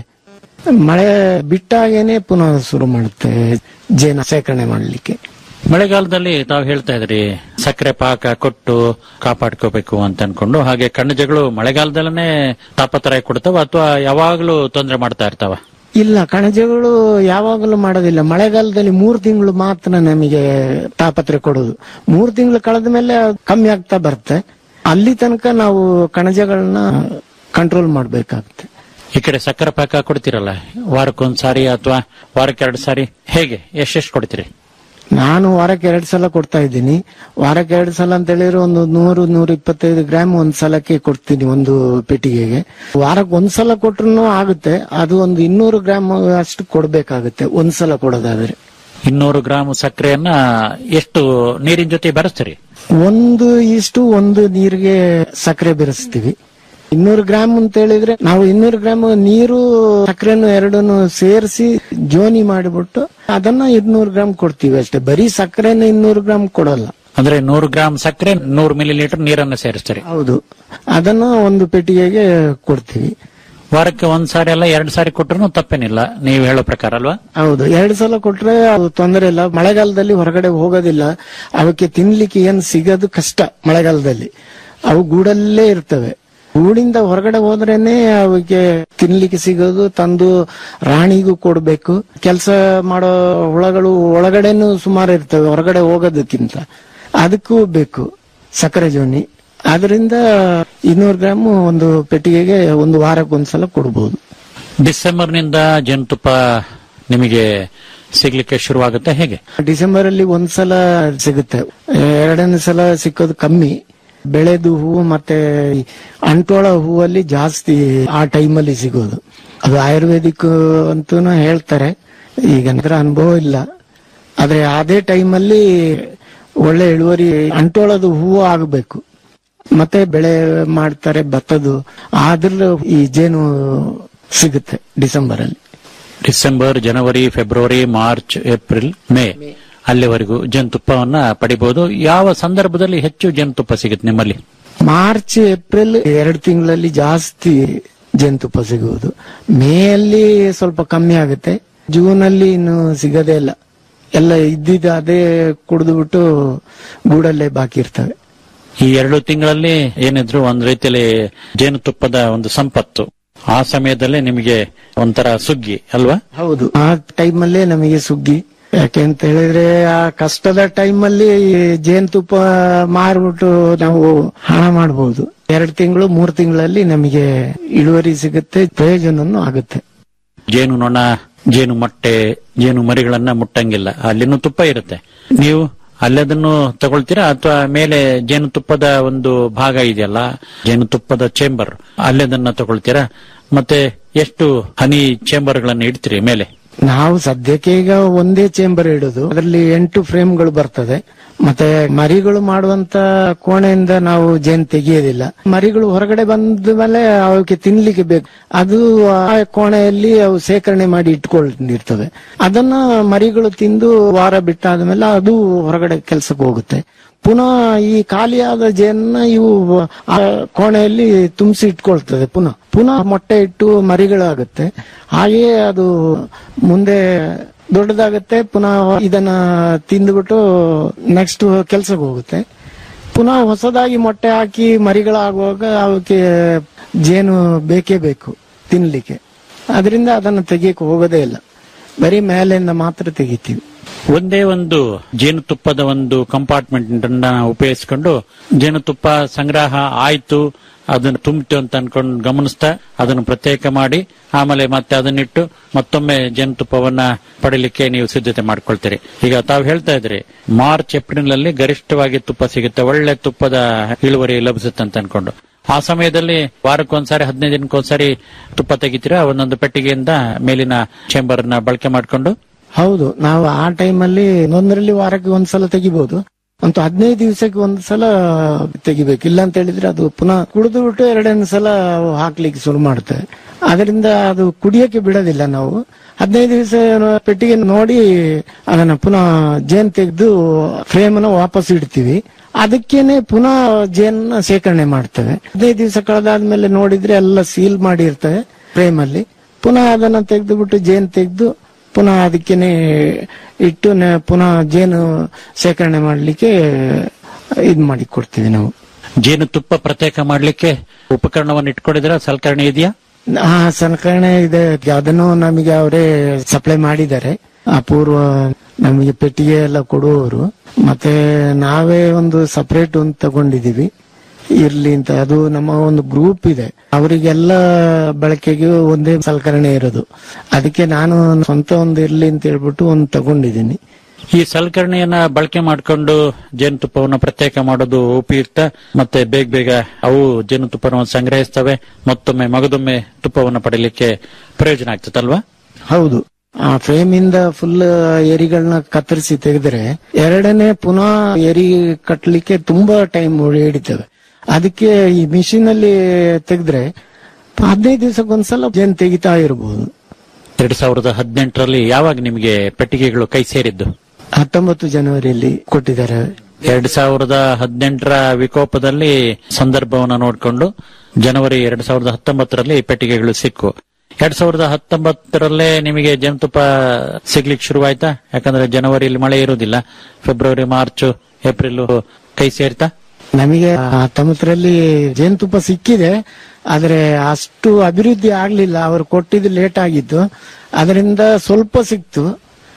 ಮಳೆ ಬಿಟ್ಟಾಗೇನೆ ಪುನಃ ಶುರು ಮಾಡುತ್ತೆ ಜೇನು ಶೇಖರಣೆ ಮಾಡ್ಲಿಕ್ಕೆ ಮಳೆಗಾಲದಲ್ಲಿ ತಾವು ಹೇಳ್ತಾ ಇದ್ರಿ ಸಕ್ಕರೆ ಪಾಕ ಕೊಟ್ಟು ಕಾಪಾಡ್ಕೋಬೇಕು ಅಂತ ಅನ್ಕೊಂಡು ಹಾಗೆ ಕಣ್ಣಜಗಳು ಮಳೆಗಾಲದಲ್ಲೇ ತಾಪತ್ರಾಯ ಕೊಡ್ತಾವ ಅಥವಾ ಯಾವಾಗ್ಲೂ ತೊಂದರೆ ಮಾಡ್ತಾ ಇರ್ತಾವ ಇಲ್ಲ ಕಣಜಗಳು ಯಾವಾಗಲೂ ಮಾಡೋದಿಲ್ಲ ಮಳೆಗಾಲದಲ್ಲಿ ಮೂರು ತಿಂಗಳು ಮಾತ್ರ ನಮಗೆ ತಾಪತ್ರೆ ಕೊಡೋದು ಮೂರು ತಿಂಗಳು ಕಳೆದ ಮೇಲೆ ಕಮ್ಮಿ ಆಗ್ತಾ ಬರುತ್ತೆ ಅಲ್ಲಿ ತನಕ ನಾವು ಕಣಜಗಳನ್ನ ಕಂಟ್ರೋಲ್ ಮಾಡ್ಬೇಕಾಗುತ್ತೆ ಈ ಕಡೆ ಸಕ್ಕರೆ ಪಾಕ ಕೊಡ್ತಿರಲ್ಲ ವಾರಕ್ಕೊಂದ್ ಸಾರಿ ಅಥವಾ ವಾರಕ್ಕೆ ಎರಡು ಸಾರಿ ಹೇಗೆ ಎಷ್ಟೆಷ್ಟು ಕೊಡ್ತೀರಿ ನಾನು ವಾರಕ್ಕೆ ಎರಡ್ ಸಲ ಕೊಡ್ತಾ ಇದ್ದೀನಿ ವಾರಕ್ಕೆ ಎರಡ್ ಸಲ ಅಂತ ಹೇಳಿದ್ರೆ ಒಂದು ನೂರು ನೂರ ಇಪ್ಪತ್ತೈದು ಗ್ರಾಮ್ ಒಂದ್ ಸಲಕ್ಕೆ ಕೊಡ್ತೀನಿ ಒಂದು ಪೆಟ್ಟಿಗೆಗೆ ವಾರಕ್ಕೆ ಒಂದ್ ಸಲ ಕೊಟ್ರು ಆಗುತ್ತೆ ಅದು ಒಂದು ಇನ್ನೂರು ಗ್ರಾಮ್ ಅಷ್ಟು ಕೊಡ್ಬೇಕಾಗುತ್ತೆ ಒಂದ್ ಸಲ ಕೊಡೋದಾದ್ರೆ ಇನ್ನೂರು ಗ್ರಾಮ್ ಸಕ್ಕರೆಯನ್ನ ಎಷ್ಟು ನೀರಿನ ಜೊತೆ ಬೆರೆಸ್ತೀರಿ ಒಂದು ಇಷ್ಟು ಒಂದು ನೀರಿಗೆ ಸಕ್ಕರೆ ಬೆರೆಸ್ತೀವಿ ಇನ್ನೂರು ಗ್ರಾಮ್ ಅಂತ ಹೇಳಿದ್ರೆ ನಾವು ಇನ್ನೂರು ಗ್ರಾಮ್ ನೀರು ಸಕ್ಕರೆನು ಎರಡನ್ನು ಸೇರಿಸಿ ಜೋನಿ ಮಾಡಿಬಿಟ್ಟು ಅದನ್ನ ಇನ್ನೂರು ಗ್ರಾಮ್ ಕೊಡ್ತೀವಿ ಅಷ್ಟೇ ಬರೀ ಸಕ್ಕರೆನ ಇನ್ನೂರು ಗ್ರಾಮ್ ಕೊಡಲ್ಲ ಅಂದ್ರೆ ನೂರು ಗ್ರಾಂ ಸಕ್ಕರೆ ನೂರು ಮಿಲಿ ಲೀಟರ್ ನೀರನ್ನು ಸೇರಿಸ್ತಾರೆ ಹೌದು ಅದನ್ನ ಒಂದು ಪೆಟ್ಟಿಗೆಗೆ ಕೊಡ್ತೀವಿ ವಾರಕ್ಕೆ ಒಂದ್ ಸಾರಿ ಅಲ್ಲ ಎರಡ್ ಸಾರಿ ಕೊಟ್ಟರು ತಪ್ಪೇನಿಲ್ಲ ನೀವು ಹೇಳೋ ಪ್ರಕಾರ ಅಲ್ವಾ ಹೌದು ಎರಡು ಸಲ ಕೊಟ್ರೆ ಅದು ತೊಂದರೆ ಇಲ್ಲ ಮಳೆಗಾಲದಲ್ಲಿ ಹೊರಗಡೆ ಹೋಗೋದಿಲ್ಲ ಅವಕ್ಕೆ ತಿನ್ಲಿಕ್ಕೆ ಏನ್ ಸಿಗೋದು ಕಷ್ಟ ಮಳೆಗಾಲದಲ್ಲಿ ಅವು ಗೂಡಲ್ಲೇ ಇರ್ತವೆ ಗೂಡಿಂದ ಹೊರಗಡೆ ಹೋದ್ರೇನೆ ಅವಕ್ಕೆ ತಿನ್ಲಿಕ್ಕೆ ಸಿಗೋದು ತಂದು ರಾಣಿಗೂ ಕೊಡ್ಬೇಕು ಕೆಲಸ ಮಾಡೋ ಹುಳಗಳು ಒಳಗಡೆನೂ ಸುಮಾರು ಇರ್ತವೆ ಹೊರಗಡೆ ಹೋಗೋದಕ್ಕಿಂತ ಅದಕ್ಕೂ ಬೇಕು ಸಕ್ಕರೆ ಜೋನಿ ಅದರಿಂದ ಇನ್ನೂರು ಗ್ರಾಮ್ ಒಂದು ಪೆಟ್ಟಿಗೆಗೆ ಒಂದು ವಾರಕ್ಕೊಂದ್ಸಲ ಕೊಡ್ಬೋದು ಡಿಸೆಂಬರ್ ನಿಂದ ಜೇನುತುಪ್ಪ ನಿಮಗೆ ಸಿಗ್ಲಿಕ್ಕೆ ಶುರುವಾಗುತ್ತೆ ಹೇಗೆ ಡಿಸೆಂಬರ್ ಅಲ್ಲಿ ಒಂದ್ಸಲ ಸಿಗುತ್ತೆ ಎರಡನೇ ಸಲ ಸಿಕ್ಕೋದು ಕಮ್ಮಿ ಬೆಳೆದು ಹೂವು ಮತ್ತೆ ಈ ಅಂಟೋಳ ಹೂವಲ್ಲಿ ಜಾಸ್ತಿ ಆ ಟೈಮಲ್ಲಿ ಸಿಗೋದು ಅದು ಆಯುರ್ವೇದಿಕ್ ಅಂತೂ ಹೇಳ್ತಾರೆ ಈಗ ಅದರ ಅನುಭವ ಇಲ್ಲ ಆದ್ರೆ ಅದೇ ಟೈಮಲ್ಲಿ ಒಳ್ಳೆ ಇಳುವರಿ ಅಂಟೋಳದ ಹೂವು ಆಗಬೇಕು ಮತ್ತೆ ಬೆಳೆ ಮಾಡ್ತಾರೆ ಭತ್ತದ್ದು ಆದ್ರ ಈ ಜೇನು ಸಿಗುತ್ತೆ ಡಿಸೆಂಬರ್ ಅಲ್ಲಿ ಡಿಸೆಂಬರ್ ಜನವರಿ ಫೆಬ್ರವರಿ ಮಾರ್ಚ್ ಏಪ್ರಿಲ್ ಮೇ ಅಲ್ಲಿವರೆಗೂ ಜೇನುತುಪ್ಪವನ್ನ ಪಡಿಬಹುದು ಯಾವ ಸಂದರ್ಭದಲ್ಲಿ ಹೆಚ್ಚು ಜೇನುತುಪ್ಪ ಸಿಗುತ್ತೆ ನಿಮ್ಮಲ್ಲಿ ಮಾರ್ಚ್ ಏಪ್ರಿಲ್ ಎರಡು ತಿಂಗಳಲ್ಲಿ ಜಾಸ್ತಿ ಜೇನುತುಪ್ಪ ಸಿಗುವುದು ಮೇ ಅಲ್ಲಿ ಸ್ವಲ್ಪ ಕಮ್ಮಿ ಆಗುತ್ತೆ ಜೂನ್ ಅಲ್ಲಿ ಇನ್ನು ಸಿಗದೇ ಇಲ್ಲ ಎಲ್ಲ ಇದ್ದಿದ್ದು ಅದೇ ಕುಡಿದು ಬಿಟ್ಟು ಗೂಡಲ್ಲೇ ಬಾಕಿ ಇರ್ತವೆ ಈ ಎರಡು ತಿಂಗಳಲ್ಲಿ ಏನಿದ್ರು ಒಂದ್ ರೀತಿಯಲ್ಲಿ ಜೇನುತುಪ್ಪದ ಒಂದು ಸಂಪತ್ತು ಆ ಸಮಯದಲ್ಲೇ ನಿಮಗೆ ಒಂಥರ ಸುಗ್ಗಿ ಅಲ್ವಾ ಹೌದು ಆ ಟೈಮಲ್ಲೇ ನಮಗೆ ಸುಗ್ಗಿ ಯಾಕೆ ಅಂತ ಹೇಳಿದ್ರೆ ಆ ಕಷ್ಟದ ಟೈಮಲ್ಲಿ ಜೇನುತುಪ್ಪ ಮಾರ್ಬಿಟ್ಟು ನಾವು ಹಣ ಮಾಡಬಹುದು ಎರಡು ತಿಂಗಳು ಮೂರು ತಿಂಗಳಲ್ಲಿ ನಮಗೆ ಇಳುವರಿ ಸಿಗುತ್ತೆ ಪ್ರಯೋಜನನೂ ಆಗುತ್ತೆ ಜೇನು ನೊಣ ಜೇನು ಮೊಟ್ಟೆ ಜೇನು ಮರಿಗಳನ್ನ ಮುಟ್ಟಂಗಿಲ್ಲ ಅಲ್ಲಿನೂ ತುಪ್ಪ ಇರುತ್ತೆ ನೀವು ಅಲ್ಲದನ್ನು ತಗೊಳ್ತೀರಾ ಅಥವಾ ಮೇಲೆ ಜೇನುತುಪ್ಪದ ಒಂದು ಭಾಗ ಇದೆಯಲ್ಲ ಜೇನುತುಪ್ಪದ ಚೇಂಬರ್ ಅಲ್ಲದನ್ನ ತಗೊಳ್ತೀರಾ ಮತ್ತೆ ಎಷ್ಟು ಹನಿ ಚೇಂಬರ್ಗಳನ್ನು ಇಡ್ತೀರಿ ಮೇಲೆ ನಾವು ಸದ್ಯಕ್ಕೆ ಈಗ ಒಂದೇ ಚೇಂಬರ್ ಇಡೋದು ಅದರಲ್ಲಿ ಎಂಟು ಫ್ರೇಮ್ಗಳು ಬರ್ತದೆ ಮತ್ತೆ ಮರಿಗಳು ಮಾಡುವಂತ ಕೋಣೆಯಿಂದ ನಾವು ಜೇನ್ ತೆಗೆಯೋದಿಲ್ಲ ಮರಿಗಳು ಹೊರಗಡೆ ಬಂದ ಮೇಲೆ ಅವಕ್ಕೆ ತಿನ್ಲಿಕ್ಕೆ ಬೇಕು ಅದು ಆ ಕೋಣೆಯಲ್ಲಿ ಅವು ಸೇಕರಣೆ ಮಾಡಿ ಇಟ್ಕೊಂಡಿರ್ತವೆ ಅದನ್ನ ಮರಿಗಳು ತಿಂದು ವಾರ ಬಿಟ್ಟಾದ್ಮೇಲೆ ಅದು ಹೊರಗಡೆ ಕೆಲ್ಸಕ್ಕೆ ಹೋಗುತ್ತೆ ಪುನಃ ಈ ಖಾಲಿಯಾದ ಜೇನ್ನ ಇವು ಆ ಕೋಣೆಯಲ್ಲಿ ತುಂಬಿಸಿ ಇಟ್ಕೊಳ್ತದೆ ಪುನಃ ಪುನಃ ಮೊಟ್ಟೆ ಇಟ್ಟು ಮರಿಗಳಾಗುತ್ತೆ ಹಾಗೆಯೇ ಅದು ಮುಂದೆ ದೊಡ್ಡದಾಗುತ್ತೆ ಪುನಃ ಇದನ್ನ ತಿಂದ್ಬಿಟ್ಟು ನೆಕ್ಸ್ಟ್ ಕೆಲ್ಸಕ್ಕೆ ಹೋಗುತ್ತೆ ಪುನಃ ಹೊಸದಾಗಿ ಮೊಟ್ಟೆ ಹಾಕಿ ಮರಿಗಳಾಗುವಾಗ ಅವಕ್ಕೆ ಜೇನು ಬೇಕೇ ಬೇಕು ತಿನ್ಲಿಕ್ಕೆ ಅದರಿಂದ ಅದನ್ನು ತೆಗಿಯಕ್ಕೆ ಹೋಗೋದೇ ಇಲ್ಲ ಬರೀ ಮೇಲೆಯಿಂದ ಮಾತ್ರ ತೆಗಿತೀವಿ ಒಂದೇ ಒಂದು ಜೇನುತುಪ್ಪದ ಒಂದು ಕಂಪಾರ್ಟ್ಮೆಂಟ್ ಅನ್ನ ಉಪಯೋಗಿಸಿಕೊಂಡು ಜೇನುತುಪ್ಪ ಸಂಗ್ರಹ ಆಯ್ತು ಅದನ್ನು ತುಂಬಿತು ಅಂತ ಅನ್ಕೊಂಡು ಗಮನಿಸ್ತಾ ಅದನ್ನು ಪ್ರತ್ಯೇಕ ಮಾಡಿ ಆಮೇಲೆ ಮತ್ತೆ ಅದನ್ನಿಟ್ಟು ಮತ್ತೊಮ್ಮೆ ಜೇನುತುಪ್ಪವನ್ನ ಪಡಿಲಿಕ್ಕೆ ನೀವು ಸಿದ್ಧತೆ ಮಾಡ್ಕೊಳ್ತೀರಿ ಈಗ ತಾವು ಹೇಳ್ತಾ ಇದ್ರಿ ಮಾರ್ಚ್ ಏಪ್ರಿಲ್ ಅಲ್ಲಿ ಗರಿಷ್ಠವಾಗಿ ತುಪ್ಪ ಸಿಗುತ್ತೆ ಒಳ್ಳೆ ತುಪ್ಪದ ಇಳುವರಿ ಲಭಿಸುತ್ತೆ ಅಂತ ಅನ್ಕೊಂಡು ಆ ಸಮಯದಲ್ಲಿ ವಾರಕ್ಕೊಂದ್ಸಾರಿ ಹದಿನೈದು ದಿನಕ್ಕೊಂದ್ಸಾರಿ ತುಪ್ಪ ತೆಗಿತೀರಾ ಒಂದೊಂದು ಪೆಟ್ಟಿಗೆಯಿಂದ ಮೇಲಿನ ಚೇಂಬರ್ ನ ಬಳಕೆ ಮಾಡ್ಕೊಂಡು ಹೌದು ನಾವು ಆ ಟೈಮಲ್ಲಿ ಒಂದರಲ್ಲಿ ವಾರಕ್ಕೆ ಒಂದ್ಸಲ ತೆಗಿಬಹುದು ಅಂತೂ ಹದಿನೈದು ದಿವಸಕ್ಕೆ ಒಂದ್ಸಲ ತೆಗಿಬೇಕು ಇಲ್ಲ ಅಂತ ಹೇಳಿದ್ರೆ ಅದು ಪುನಃ ಕುಡಿದು ಬಿಟ್ಟು ಎರಡನೇ ಸಲ ಹಾಕ್ಲಿಕ್ಕೆ ಶುರು ಮಾಡುತ್ತೆ ಅದರಿಂದ ಅದು ಕುಡಿಯಕ್ಕೆ ಬಿಡೋದಿಲ್ಲ ನಾವು ಹದಿನೈದು ದಿವಸ ಪೆಟ್ಟಿಗೆ ನೋಡಿ ಅದನ್ನ ಪುನಃ ಜೇನ್ ತೆಗೆದು ಫ್ರೇಮ್ ಅನ್ನು ವಾಪಸ್ ಇಡ್ತೀವಿ ಅದಕ್ಕೇನೆ ಪುನಃ ಜೇನ್ ಸೇಕರಣೆ ಮಾಡ್ತೇವೆ ಹದಿನೈದು ದಿವಸ ಕಳೆದಾದ್ಮೇಲೆ ನೋಡಿದ್ರೆ ಎಲ್ಲ ಸೀಲ್ ಮಾಡಿ ಇರ್ತವೆ ಫ್ರೇಮ್ ಅಲ್ಲಿ ಪುನಃ ಅದನ್ನ ತೆಗೆದು ಬಿಟ್ಟು ಜೇನ್ ತೆಗೆದು ಪುನಃ ಅದಕ್ಕೇನೆ ಇಟ್ಟು ನೆ- ಪುನಃ ಜೇನು ಸೇಕರಣೆ ಮಾಡ್ಲಿಕ್ಕೆ ಇದ್ ಮಾಡಿ ಕೊಡ್ತೀವಿ ನಾವು ಜೇನುತುಪ್ಪ ಪ್ರತ್ಯೇಕ ಮಾಡ್ಲಿಕ್ಕೆ ಉಪಕರಣವನ್ನು ಇಟ್ಕೊಂಡಿದ್ರ ಸಲಕರಣೆ ಇದೆಯಾ ಆ ಸಲಕರಣೆ ಇದೆ ಅದನ್ನು ನಮಗೆ ಅವರೇ ಸಪ್ಲೈ ಮಾಡಿದ್ದಾರೆ ಅಪೂರ್ವ ನಮಗೆ ಪೆಟ್ಟಿಗೆ ಎಲ್ಲ ಕೊಡುವವರು ಮತ್ತೆ ನಾವೇ ಒಂದು ಸಪರೇಟ್ ಒಂದು ತಗೊಂಡಿದೀವಿ ಇರ್ಲಿ ಅಂತ ಅದು ನಮ್ಮ ಒಂದು ಗ್ರೂಪ್ ಇದೆ ಅವರಿಗೆಲ್ಲ ಬಳಕೆಗೆ ಒಂದೇ ಸಲಕರಣೆ ಇರೋದು ಅದಕ್ಕೆ ನಾನು ಸ್ವಂತ ಒಂದು ಇರ್ಲಿ ಅಂತ ಹೇಳ್ಬಿಟ್ಟು ಒಂದು ತಗೊಂಡಿದ್ದೀನಿ ಈ ಸಲಕರಣೆಯನ್ನ ಬಳಕೆ ಮಾಡಿಕೊಂಡು ಜೇನುತುಪ್ಪವನ್ನು ಪ್ರತ್ಯೇಕ ಮಾಡೋದು ಉಪಯುಕ್ತ ಮತ್ತೆ ಬೇಗ ಬೇಗ ಅವು ಜೇನುತುಪ್ಪವನ್ನು ಸಂಗ್ರಹಿಸ್ತವೆ ಮತ್ತೊಮ್ಮೆ ಮಗದೊಮ್ಮೆ ತುಪ್ಪವನ್ನು ಪಡೀಲಿಕ್ಕೆ ಪ್ರಯೋಜನ ಆಗ್ತದಲ್ವಾ ಹೌದು ಆ ಫ್ರೇಮ್ ಇಂದ ಫುಲ್ ಎರಿಗಳನ್ನ ಕತ್ತರಿಸಿ ತೆಗೆದ್ರೆ ಎರಡನೇ ಪುನಃ ಎರಿ ಕಟ್ಟಲಿಕ್ಕೆ ತುಂಬಾ ಟೈಮ್ ಹಿಡಿತವೆ ಅದಕ್ಕೆ ಈ ಮಿಷಿನ್ ಅಲ್ಲಿ ತೆಗೆದ್ರೆ ಹದಿನೈದು ದಿವಸಕ್ಕೊಂದ್ಸಲ ಜೇನು ತೆಗಿತಾ ಇರಬಹುದು ಎರಡ್ ಸಾವಿರದ ಹದಿನೆಂಟರಲ್ಲಿ ಯಾವಾಗ ನಿಮಗೆ ಪೆಟ್ಟಿಗೆಗಳು ಕೈ ಸೇರಿದ್ದು ಹತ್ತೊಂಬತ್ತು ಜನವರಿಯಲ್ಲಿ ಕೊಟ್ಟಿದ್ದಾರೆ ಎರಡ್ ಸಾವಿರದ ಹದಿನೆಂಟರ ವಿಕೋಪದಲ್ಲಿ ಸಂದರ್ಭವನ್ನ ನೋಡಿಕೊಂಡು ಜನವರಿ ಎರಡ್ ಸಾವಿರದ ಹತ್ತೊಂಬತ್ತರಲ್ಲಿ ಪೆಟ್ಟಿಗೆಗಳು ಸಿಕ್ಕು ಎರಡ್ ಸಾವಿರದ ಹತ್ತೊಂಬತ್ತರಲ್ಲೇ ನಿಮಗೆ ಜೇನುತುಪ್ಪ ಸಿಗ್ಲಿಕ್ಕೆ ಶುರುವಾಯ್ತಾ ಯಾಕಂದ್ರೆ ಜನವರಿಯಲ್ಲಿ ಮಳೆ ಇರುವುದಿಲ್ಲ ಫೆಬ್ರವರಿ ಮಾರ್ಚ್ ಏಪ್ರಿಲ್ ಕೈ ಸೇರ್ತಾ ನಮಗೆ ಹತ್ತೊಂಬತ್ತರಲ್ಲಿ ಜೇನುತುಪ್ಪ ಸಿಕ್ಕಿದೆ ಆದ್ರೆ ಅಷ್ಟು ಅಭಿವೃದ್ಧಿ ಆಗ್ಲಿಲ್ಲ ಅವರು ಕೊಟ್ಟಿದ್ದು ಲೇಟ್ ಆಗಿದ್ದು ಅದರಿಂದ ಸ್ವಲ್ಪ ಸಿಕ್ತು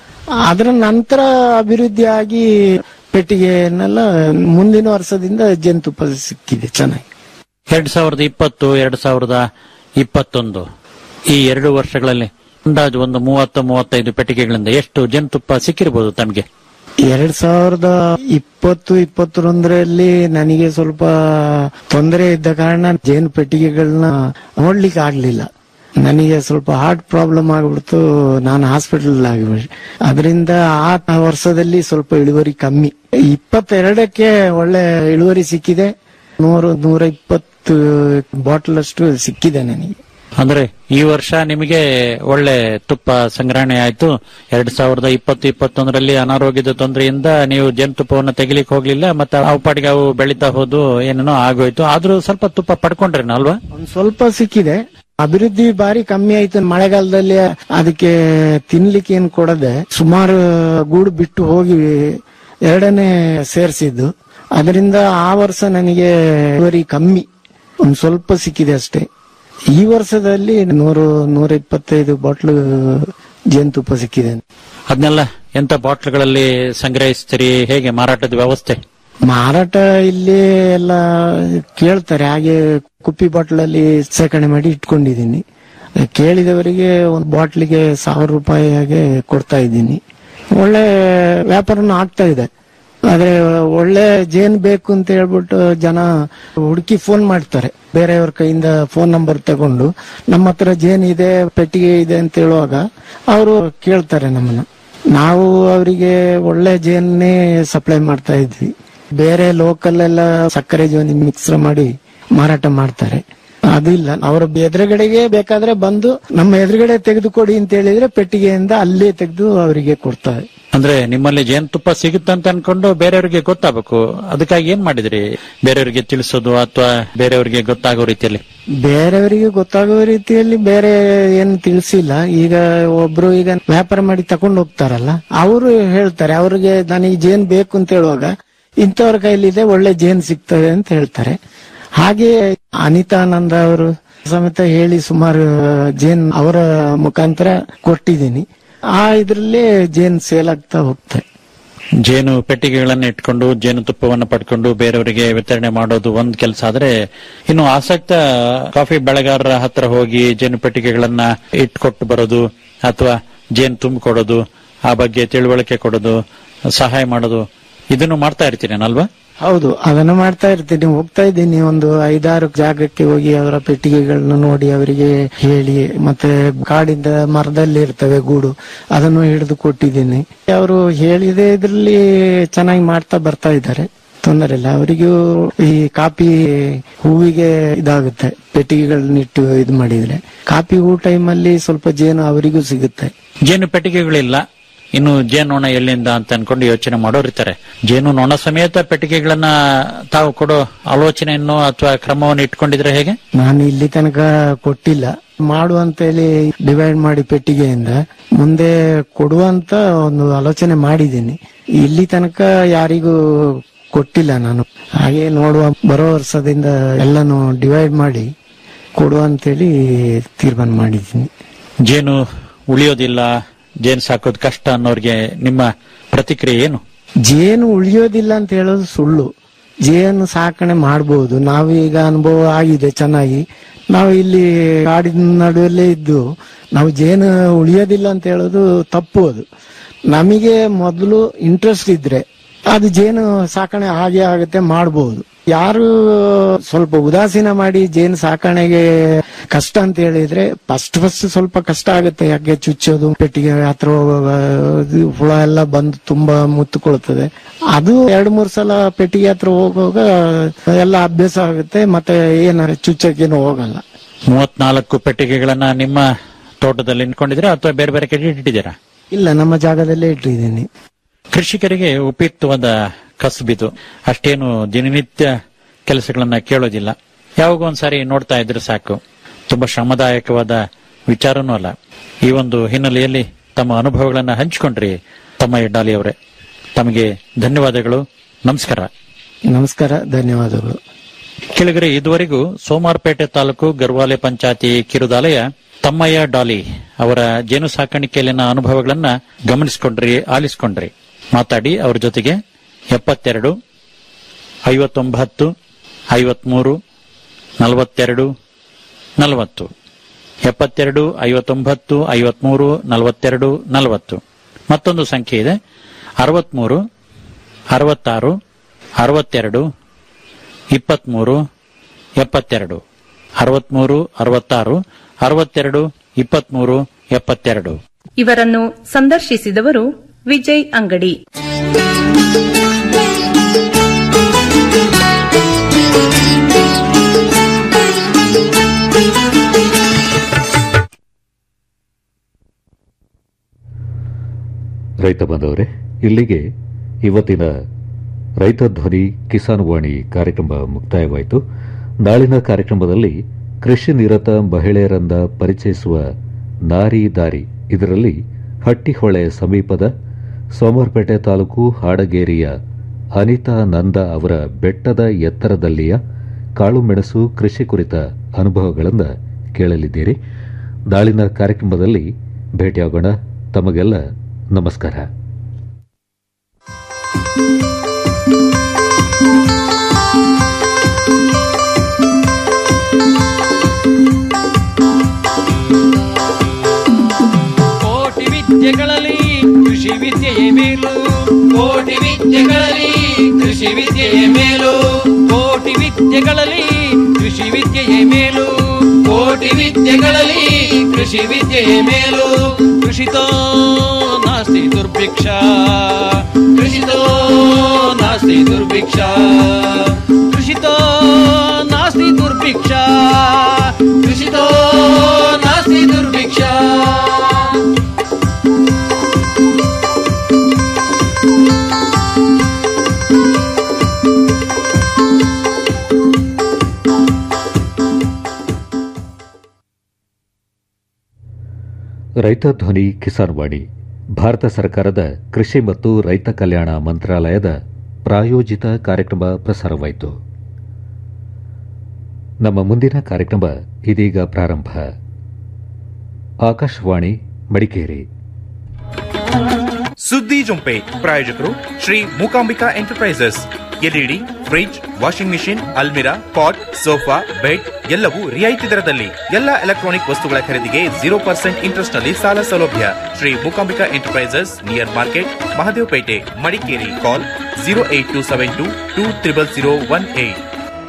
ಅದರ ನಂತರ ಅಭಿವೃದ್ಧಿ ಆಗಿ ಪೆಟ್ಟಿಗೆನೆಲ್ಲ ಮುಂದಿನ ವರ್ಷದಿಂದ ಜೇನುತುಪ್ಪ ಸಿಕ್ಕಿದೆ ಚೆನ್ನಾಗಿ ಎರಡ್ ಸಾವಿರದ ಇಪ್ಪತ್ತು ಎರಡ್ ಸಾವಿರದ ಇಪ್ಪತ್ತೊಂದು ಈ ಎರಡು ವರ್ಷಗಳಲ್ಲಿ ಅಂದಾಜು ಒಂದು ಮೂವತ್ತು ಮೂವತ್ತೈದು ಪೆಟ್ಟಿಗೆಗಳಿಂದ ಎಷ್ಟು ಜೇನುತುಪ್ಪ ಸಿಕ್ಕಿರಬಹುದು ತಮಗೆ ಎರಡ್ ಸಾವಿರದ ಇಪ್ಪತ್ತು ಇಪ್ಪತ್ತೊಂದರಲ್ಲಿ ನನಗೆ ಸ್ವಲ್ಪ ತೊಂದರೆ ಇದ್ದ ಕಾರಣ ಜೇನು ಪೆಟ್ಟಿಗೆಗಳನ್ನ ನೋಡ್ಲಿಕ್ಕೆ ಆಗ್ಲಿಲ್ಲ ನನಗೆ ಸ್ವಲ್ಪ ಹಾರ್ಟ್ ಪ್ರಾಬ್ಲಮ್ ಆಗ್ಬಿಡ್ತು ನಾನು ಹಾಸ್ಪಿಟಲ್ ಆಗಿಬಿಟ್ಟೆ ಅದರಿಂದ ಆ ವರ್ಷದಲ್ಲಿ ಸ್ವಲ್ಪ ಇಳುವರಿ ಕಮ್ಮಿ ಇಪ್ಪತ್ತೆರಡಕ್ಕೆ ಒಳ್ಳೆ ಇಳುವರಿ ಸಿಕ್ಕಿದೆ ನೂರು ನೂರ ಇಪ್ಪತ್ತು ಬಾಟಲ್ ಅಷ್ಟು ಸಿಕ್ಕಿದೆ ನನಗೆ ಅಂದ್ರೆ ಈ ವರ್ಷ ನಿಮಗೆ ಒಳ್ಳೆ ತುಪ್ಪ ಸಂಗ್ರಹಣೆ ಆಯ್ತು ಎರಡ್ ಸಾವಿರದ ಇಪ್ಪತ್ತು ಇಪ್ಪತ್ತೊಂದರಲ್ಲಿ ಅನಾರೋಗ್ಯದ ತೊಂದರೆಯಿಂದ ನೀವು ಜೇನುತುಪ್ಪವನ್ನು ತೆಗಿಲಿಕ್ಕೆ ಹೋಗ್ಲಿಲ್ಲ ಮತ್ತೆ ಅವು ಪಾಟಿಗೆ ಅವು ಬೆಳೀತಾ ಹೋದು ಏನೇನೋ ಆಗೋಯ್ತು ಆದ್ರೂ ಸ್ವಲ್ಪ ತುಪ್ಪ ಪಡ್ಕೊಂಡ್ರೇನ ಅಲ್ವಾ ಒಂದ್ ಸ್ವಲ್ಪ ಸಿಕ್ಕಿದೆ ಅಭಿವೃದ್ಧಿ ಬಾರಿ ಕಮ್ಮಿ ಆಯ್ತು ಮಳೆಗಾಲದಲ್ಲಿ ಅದಕ್ಕೆ ತಿನ್ಲಿಕ್ಕೆ ಏನ್ ಕೊಡದೆ ಸುಮಾರು ಗೂಡು ಬಿಟ್ಟು ಹೋಗಿ ಎರಡನೇ ಸೇರಿಸಿದ್ದು ಅದರಿಂದ ಆ ವರ್ಷ ನನಗೆ ಇಳುವರಿ ಕಮ್ಮಿ ಒಂದ್ ಸ್ವಲ್ಪ ಸಿಕ್ಕಿದೆ ಅಷ್ಟೇ ಈ ವರ್ಷದಲ್ಲಿ ನೂರು ನೂರ ಇಪ್ಪತ್ತೈದು ಬಾಟ್ಲು ಜೇನುತುಪ್ಪ ಸಿಕ್ಕಿದೆ ಅದನ್ನೆಲ್ಲ ಎಂತ ಬಾಟ್ಲ್ಗಳಲ್ಲಿ ಸಂಗ್ರಹಿಸ್ತೀರಿ ಹೇಗೆ ಮಾರಾಟದ ವ್ಯವಸ್ಥೆ ಮಾರಾಟ ಇಲ್ಲಿ ಎಲ್ಲ ಕೇಳ್ತಾರೆ ಹಾಗೆ ಕುಪ್ಪಿ ಬಾಟ್ಲಲ್ಲಿ ಶೇಖರಣೆ ಮಾಡಿ ಇಟ್ಕೊಂಡಿದ್ದೀನಿ ಕೇಳಿದವರಿಗೆ ಒಂದು ಬಾಟ್ಲಿಗೆ ಸಾವಿರ ರೂಪಾಯಿ ಹಾಗೆ ಕೊಡ್ತಾ ಇದ್ದೀನಿ ಒಳ್ಳೆ ವ್ಯಾಪಾರನೂ ಆಗ್ತಾ ಇದೆ ಆದ್ರೆ ಒಳ್ಳೆ ಜೇನ್ ಬೇಕು ಅಂತ ಹೇಳ್ಬಿಟ್ಟು ಜನ ಹುಡುಕಿ ಫೋನ್ ಮಾಡ್ತಾರೆ ಬೇರೆಯವ್ರ ಕೈಯಿಂದ ಫೋನ್ ನಂಬರ್ ತಗೊಂಡು ನಮ್ಮ ಹತ್ರ ಜೇನ್ ಇದೆ ಪೆಟ್ಟಿಗೆ ಇದೆ ಅಂತ ಹೇಳುವಾಗ ಅವರು ಕೇಳ್ತಾರೆ ನಮ್ಮನ್ನ ನಾವು ಅವರಿಗೆ ಒಳ್ಳೆ ಜೇನ್ನೇ ಸಪ್ಲೈ ಮಾಡ್ತಾ ಇದ್ವಿ ಬೇರೆ ಲೋಕಲ್ ಎಲ್ಲ ಸಕ್ಕರೆ ಜೋನಿ ಮಿಕ್ಸ್ ಮಾಡಿ ಮಾರಾಟ ಮಾಡ್ತಾರೆ ಅದಿಲ್ಲ ಅವರ ಎದುರುಗಡೆಗೆ ಬೇಕಾದ್ರೆ ಬಂದು ನಮ್ಮ ಎದುರುಗಡೆ ತೆಗೆದುಕೊಡಿ ಅಂತ ಹೇಳಿದ್ರೆ ಪೆಟ್ಟಿಗೆಯಿಂದ ಅಲ್ಲೇ ತೆಗೆದು ಅವರಿಗೆ ಕೊಡ್ತಾರೆ ಅಂದ್ರೆ ನಿಮ್ಮಲ್ಲಿ ಜೇನುತುಪ್ಪ ಸಿಗುತ್ತಂತ ಅನ್ಕೊಂಡು ಬೇರೆಯವರಿಗೆ ಗೊತ್ತಾಗಬೇಕು ಅದಕ್ಕಾಗಿ ಏನ್ ಮಾಡಿದ್ರಿ ಬೇರೆಯವರಿಗೆ ತಿಳಿಸೋದು ಅಥವಾ ಬೇರೆಯವರಿಗೆ ಗೊತ್ತಾಗೋ ರೀತಿಯಲ್ಲಿ ಬೇರೆಯವರಿಗೆ ಗೊತ್ತಾಗೋ ರೀತಿಯಲ್ಲಿ ಬೇರೆ ಏನು ತಿಳಿಸಿಲ್ಲ ಈಗ ಒಬ್ರು ಈಗ ವ್ಯಾಪಾರ ಮಾಡಿ ತಕೊಂಡು ಹೋಗ್ತಾರಲ್ಲ ಅವರು ಹೇಳ್ತಾರೆ ಅವ್ರಿಗೆ ನನಗೆ ಜೇನ್ ಬೇಕು ಅಂತ ಹೇಳುವಾಗ ಇಂಥವ್ರ ಕೈಲಿದೆ ಒಳ್ಳೆ ಜೇನ್ ಸಿಗ್ತದೆ ಅಂತ ಹೇಳ್ತಾರೆ ಹಾಗೆ ಅನಿತಾನಂದ ಅವರು ಸಮೇತ ಹೇಳಿ ಸುಮಾರು ಜೇನ್ ಅವರ ಮುಖಾಂತರ ಕೊಟ್ಟಿದ್ದೀನಿ ಆ ಇದ್ರಲ್ಲೇ ಜೇನ್ ಸೇಲ್ ಆಗ್ತಾ ಹೋಗ್ತಾರೆ ಜೇನು ಪೆಟ್ಟಿಗೆಗಳನ್ನ ಇಟ್ಕೊಂಡು ಜೇನುತುಪ್ಪವನ್ನು ಪಡ್ಕೊಂಡು ಬೇರೆಯವರಿಗೆ ವಿತರಣೆ ಮಾಡೋದು ಒಂದ್ ಕೆಲಸ ಆದ್ರೆ ಇನ್ನು ಆಸಕ್ತ ಕಾಫಿ ಬೆಳೆಗಾರರ ಹತ್ರ ಹೋಗಿ ಜೇನು ಪೆಟ್ಟಿಗೆಗಳನ್ನ ಇಟ್ಕೊಟ್ಟು ಬರೋದು ಅಥವಾ ಜೇನು ತುಂಬಿಕೊಡೋದು ಆ ಬಗ್ಗೆ ತಿಳುವಳಿಕೆ ಕೊಡೋದು ಸಹಾಯ ಮಾಡೋದು ಇದನ್ನು ಮಾಡ್ತಾ ಇರ್ತೀರೇನಲ್ವಾ ಹೌದು ಅದನ್ನು ಮಾಡ್ತಾ ಇರ್ತೀನಿ ಹೋಗ್ತಾ ಇದ್ದೀನಿ ಒಂದು ಐದಾರು ಜಾಗಕ್ಕೆ ಹೋಗಿ ಅವರ ಪೆಟ್ಟಿಗೆಗಳನ್ನ ನೋಡಿ ಅವರಿಗೆ ಹೇಳಿ ಮತ್ತೆ ಕಾಡಿಂದ ಮರದಲ್ಲಿ ಇರ್ತವೆ ಗೂಡು ಅದನ್ನು ಹಿಡಿದು ಕೊಟ್ಟಿದ್ದೀನಿ ಅವರು ಹೇಳಿದೆ ಇದ್ರಲ್ಲಿ ಚೆನ್ನಾಗಿ ಮಾಡ್ತಾ ಬರ್ತಾ ಇದ್ದಾರೆ ತೊಂದರೆ ಇಲ್ಲ ಅವರಿಗೂ ಈ ಕಾಫಿ ಹೂವಿಗೆ ಇದಾಗುತ್ತೆ ಪೆಟ್ಟಿಗೆಗಳನ್ನಿಟ್ಟು ಇದು ಮಾಡಿದ್ರೆ ಕಾಫಿ ಹೂ ಟೈಮಲ್ಲಿ ಸ್ವಲ್ಪ ಜೇನು ಅವರಿಗೂ ಸಿಗುತ್ತೆ ಜೇನು ಪೆಟ್ಟಿಗೆಗಳಿಲ್ಲ ಇನ್ನು ಜೇನೊಣ ಎಲ್ಲಿಂದ ಅಂತ ಅನ್ಕೊಂಡು ಯೋಚನೆ ಮಾಡೋರಿರ್ತಾರೆ ಜೇನು ನೊಣ ಸಮೇತ ಪೆಟ್ಟಿಗೆಗಳನ್ನ ತಾವು ಕೊಡೋ ಆಲೋಚನೆಯನ್ನು ಅಥವಾ ಕ್ರಮವನ್ನು ಇಟ್ಕೊಂಡಿದ್ರೆ ಹೇಗೆ ನಾನು ಇಲ್ಲಿ ತನಕ ಕೊಟ್ಟಿಲ್ಲ ಮಾಡುವಂತ ಹೇಳಿ ಡಿವೈಡ್ ಮಾಡಿ ಪೆಟ್ಟಿಗೆಯಿಂದ ಮುಂದೆ ಕೊಡುವಂತ ಒಂದು ಆಲೋಚನೆ ಮಾಡಿದ್ದೀನಿ ಇಲ್ಲಿ ತನಕ ಯಾರಿಗೂ ಕೊಟ್ಟಿಲ್ಲ ನಾನು ಹಾಗೆ ನೋಡುವ ಬರೋ ವರ್ಷದಿಂದ ಎಲ್ಲಾನು ಡಿವೈಡ್ ಮಾಡಿ ಕೊಡುವ ಅಂತೇಳಿ ತೀರ್ಮಾನ ಮಾಡಿದ್ದೀನಿ ಜೇನು ಉಳಿಯೋದಿಲ್ಲ ಜೇನು ಸಾಕೋದು ಕಷ್ಟ ಅನ್ನೋರಿಗೆ ನಿಮ್ಮ ಪ್ರತಿಕ್ರಿಯೆ ಏನು ಜೇನು ಉಳಿಯೋದಿಲ್ಲ ಅಂತ ಹೇಳೋದು ಸುಳ್ಳು ಜೇನು ಸಾಕಣೆ ಮಾಡಬಹುದು ನಾವು ಈಗ ಅನುಭವ ಆಗಿದೆ ಚೆನ್ನಾಗಿ ನಾವು ಇಲ್ಲಿ ಕಾಡಿನ ನಡುವಲ್ಲೇ ಇದ್ದು ನಾವು ಜೇನು ಉಳಿಯೋದಿಲ್ಲ ಅಂತ ಹೇಳೋದು ತಪ್ಪು ಅದು ನಮಗೆ ಮೊದಲು ಇಂಟ್ರೆಸ್ಟ್ ಇದ್ರೆ ಅದು ಜೇನು ಸಾಕಣೆ ಹಾಗೆ ಆಗುತ್ತೆ ಮಾಡಬಹುದು ಯಾರು ಸ್ವಲ್ಪ ಉದಾಸೀನ ಮಾಡಿ ಜೇನು ಸಾಕಣೆಗೆ ಕಷ್ಟ ಅಂತ ಹೇಳಿದ್ರೆ ಫಸ್ಟ್ ಫಸ್ಟ್ ಸ್ವಲ್ಪ ಕಷ್ಟ ಆಗುತ್ತೆ ಯಾಕೆ ಚುಚ್ಚೋದು ಪೆಟ್ಟಿಗೆ ಹತ್ರ ಹೋಗುವಾಗ ಇದು ಹುಳ ಎಲ್ಲ ಬಂದು ತುಂಬಾ ಮುತ್ತುಕೊಳ್ತದೆ ಅದು ಎರಡ್ ಮೂರ್ ಸಲ ಪೆಟ್ಟಿಗೆ ಹತ್ರ ಹೋಗುವಾಗ ಎಲ್ಲ ಅಭ್ಯಾಸ ಆಗುತ್ತೆ ಮತ್ತೆ ಏನಾರ ಚುಚ್ಚಕ್ಕೇನು ಹೋಗಲ್ಲ ಮೂವತ್ನಾಲ್ಕು ಪೆಟ್ಟಿಗೆಗಳನ್ನ ನಿಮ್ಮ ತೋಟದಲ್ಲಿ ಇಟ್ಕೊಂಡಿದ್ದೀರಾ ಅಥವಾ ಬೇರೆ ಬೇರೆ ಕಡೆ ಇಟ್ಟಿದ್ದೀರಾ ಇಲ್ಲ ನಮ್ಮ ಜಾಗದಲ್ಲೇ ಇಟ್ಟಿದ್ದೀನಿ ಕೃಷಿಕರಿಗೆ ಉಪಯುಕ್ತವಾದ ಕಸುಬಿದು ಅಷ್ಟೇನು ದಿನನಿತ್ಯ ಕೆಲಸಗಳನ್ನ ಕೇಳೋದಿಲ್ಲ ಯಾವಾಗ ಒಂದ್ಸಾರಿ ನೋಡ್ತಾ ಇದ್ರೆ ಸಾಕು ತುಂಬಾ ಶ್ರಮದಾಯಕವಾದ ವಿಚಾರನೂ ಅಲ್ಲ ಈ ಒಂದು ಹಿನ್ನೆಲೆಯಲ್ಲಿ ತಮ್ಮ ಅನುಭವಗಳನ್ನ ಹಂಚಿಕೊಂಡ್ರಿ ತಮ್ಮ ಇಡ್ಡಾಲಿ ಅವರೇ ತಮಗೆ ಧನ್ಯವಾದಗಳು ನಮಸ್ಕಾರ ನಮಸ್ಕಾರ ಧನ್ಯವಾದಗಳು ಕೆಳಗರೆ ಇದುವರೆಗೂ ಸೋಮಾರಪೇಟೆ ತಾಲೂಕು ಗರ್ವಾಲೆ ಪಂಚಾಯತಿ ಕಿರುದಾಲಯ ತಮ್ಮಯ್ಯ ಡಾಲಿ ಅವರ ಜೇನು ಸಾಕಾಣಿಕೆಯಲ್ಲಿನ ಅನುಭವಗಳನ್ನ ಗಮನಿಸಿಕೊಂಡ್ರಿ ಆಲಿಸಿಕೊಂಡ್ರಿ ಮಾತಾಡಿ ಅವ್ರ ಜೊತೆಗೆ ಎಪ್ಪತ್ತೆರಡು ಐವತ್ತೊಂಬತ್ತು ಐವತ್ಮೂರು ನಲವತ್ತೆರಡು ನಲವತ್ತು ಎಪ್ಪತ್ತೆರಡು ಐವತ್ತೊಂಬತ್ತು ಐವತ್ಮೂರು ನಲವತ್ತೆರಡು ನಲವತ್ತು ಮತ್ತೊಂದು ಸಂಖ್ಯೆ ಇದೆ ಅರವತ್ಮೂರು ಅರವತ್ತಾರು ಅರವತ್ತೆರಡು ಇಪ್ಪತ್ಮೂರು ಎಪ್ಪತ್ತೆರಡು ಅರವತ್ಮೂರು ಅರವತ್ತಾರು ಅರವತ್ತೆರಡು ಇಪ್ಪತ್ಮೂರು ಎಪ್ಪತ್ತೆರಡು ಇವರನ್ನು ಸಂದರ್ಶಿಸಿದವರು ವಿಜಯ್ ಅಂಗಡಿ ರೈತ ಬಂದವರೇ ಇಲ್ಲಿಗೆ ಇವತ್ತಿನ ರೈತ ಧ್ವನಿ ಕಿಸಾನ್ ವಾಣಿ ಕಾರ್ಯಕ್ರಮ ಮುಕ್ತಾಯವಾಯಿತು ನಾಳಿನ ಕಾರ್ಯಕ್ರಮದಲ್ಲಿ ಕೃಷಿ ನಿರತ ಮಹಿಳೆಯರನ್ನ ಪರಿಚಯಿಸುವ ನಾರಿ ದಾರಿ ಇದರಲ್ಲಿ ಹಟ್ಟಿಹೊಳೆ ಸಮೀಪದ ಸೋಮವಾರಪೇಟೆ ತಾಲೂಕು ಹಾಡಗೇರಿಯ ಅನಿತಾ ನಂದ ಅವರ ಬೆಟ್ಟದ ಎತ್ತರದಲ್ಲಿಯ ಕಾಳುಮೆಣಸು ಕೃಷಿ ಕುರಿತ ಅನುಭವಗಳನ್ನು ಕೇಳಲಿದ್ದೀರಿ ನಾಳಿನ ಕಾರ್ಯಕ್ರಮದಲ್ಲಿ ಭೇಟಿಯಾಗೋಣ ತಮಗೆಲ್ಲ ನಮಸ್ಕಾರ ಕೋಟಿ ವಿದ್ಯೆಗಳಲ್ಲಿ ಕೃಷಿ ವಿದ್ಯೆಯೇ ಮೇಲು ಕೋಟಿ ವಿದ್ಯೆಗಳಲ್ಲಿ ಕೃಷಿ ವಿದ್ಯೆಯೇ ಮೇಲು ಕೋಟಿ ವಿದ್ಯೆಗಳಲ್ಲಿ ಕೃಷಿ ವಿದ್ಯೆಯೇ ಮೇಲು ಕೋಟಿ ವಿದ್ಯೆಗಳಲ್ಲಿ ಕೃಷಿ ವಿದ್ಯೆಯೇ ಮೇಲು ಕೃಷಿತೋ ನಾಸ್ತಿ ದುರ್ಭಿಕ್ಷ ಕೃಷಿತೋ ನಾಸ್ತಿ ದುರ್ಭಿಕ್ಷ ಕೃಷಿತೋ ನಾಸ್ತಿ ದುರ್ಭಿಕ್ಷ ಕೃಷಿತೋ ನಾಸ್ತಿ ದುರ್ಭಿಕ್ಷ ರೈತ ಧ್ವನಿ ಕಿಸಾನ್ ವಾಣಿ ಭಾರತ ಸರ್ಕಾರದ ಕೃಷಿ ಮತ್ತು ರೈತ ಕಲ್ಯಾಣ ಮಂತ್ರಾಲಯದ ಪ್ರಾಯೋಜಿತ ಕಾರ್ಯಕ್ರಮ ಪ್ರಸಾರವಾಯಿತು ನಮ್ಮ ಮುಂದಿನ ಕಾರ್ಯಕ್ರಮ ಇದೀಗ ಪ್ರಾರಂಭ ಆಕಾಶವಾಣಿ ಮಡಿಕೇರಿ ಸುದ್ದಿ ಜೊಂಪೆ ಪ್ರಾಯೋಜಕರು Shri Mookambika enterprises LED fridge washing machine ಅಲ್ಮಿರಾ ಪಾಟ್ ಸೋಫಾ ಬೆಡ್ ಎಲ್ಲವೂ ರಿಯಾಯಿತಿ ದರದಲ್ಲಿ ಎಲ್ಲ ಎಲೆಕ್ಟ್ರಾನಿಕ್ ವಸ್ತುಗಳ ಖರೀದಿಗೆ ಜೀರೋ ಪರ್ಸೆಂಟ್ ಇಂಟ್ರೆಸ್ಟ್ ನಲ್ಲಿ ಸಾಲ ಸೌಲಭ್ಯ Shri Mookambika enterprises near market Mahadevpet Madikeri call zero eight two seven two two triple zero one eight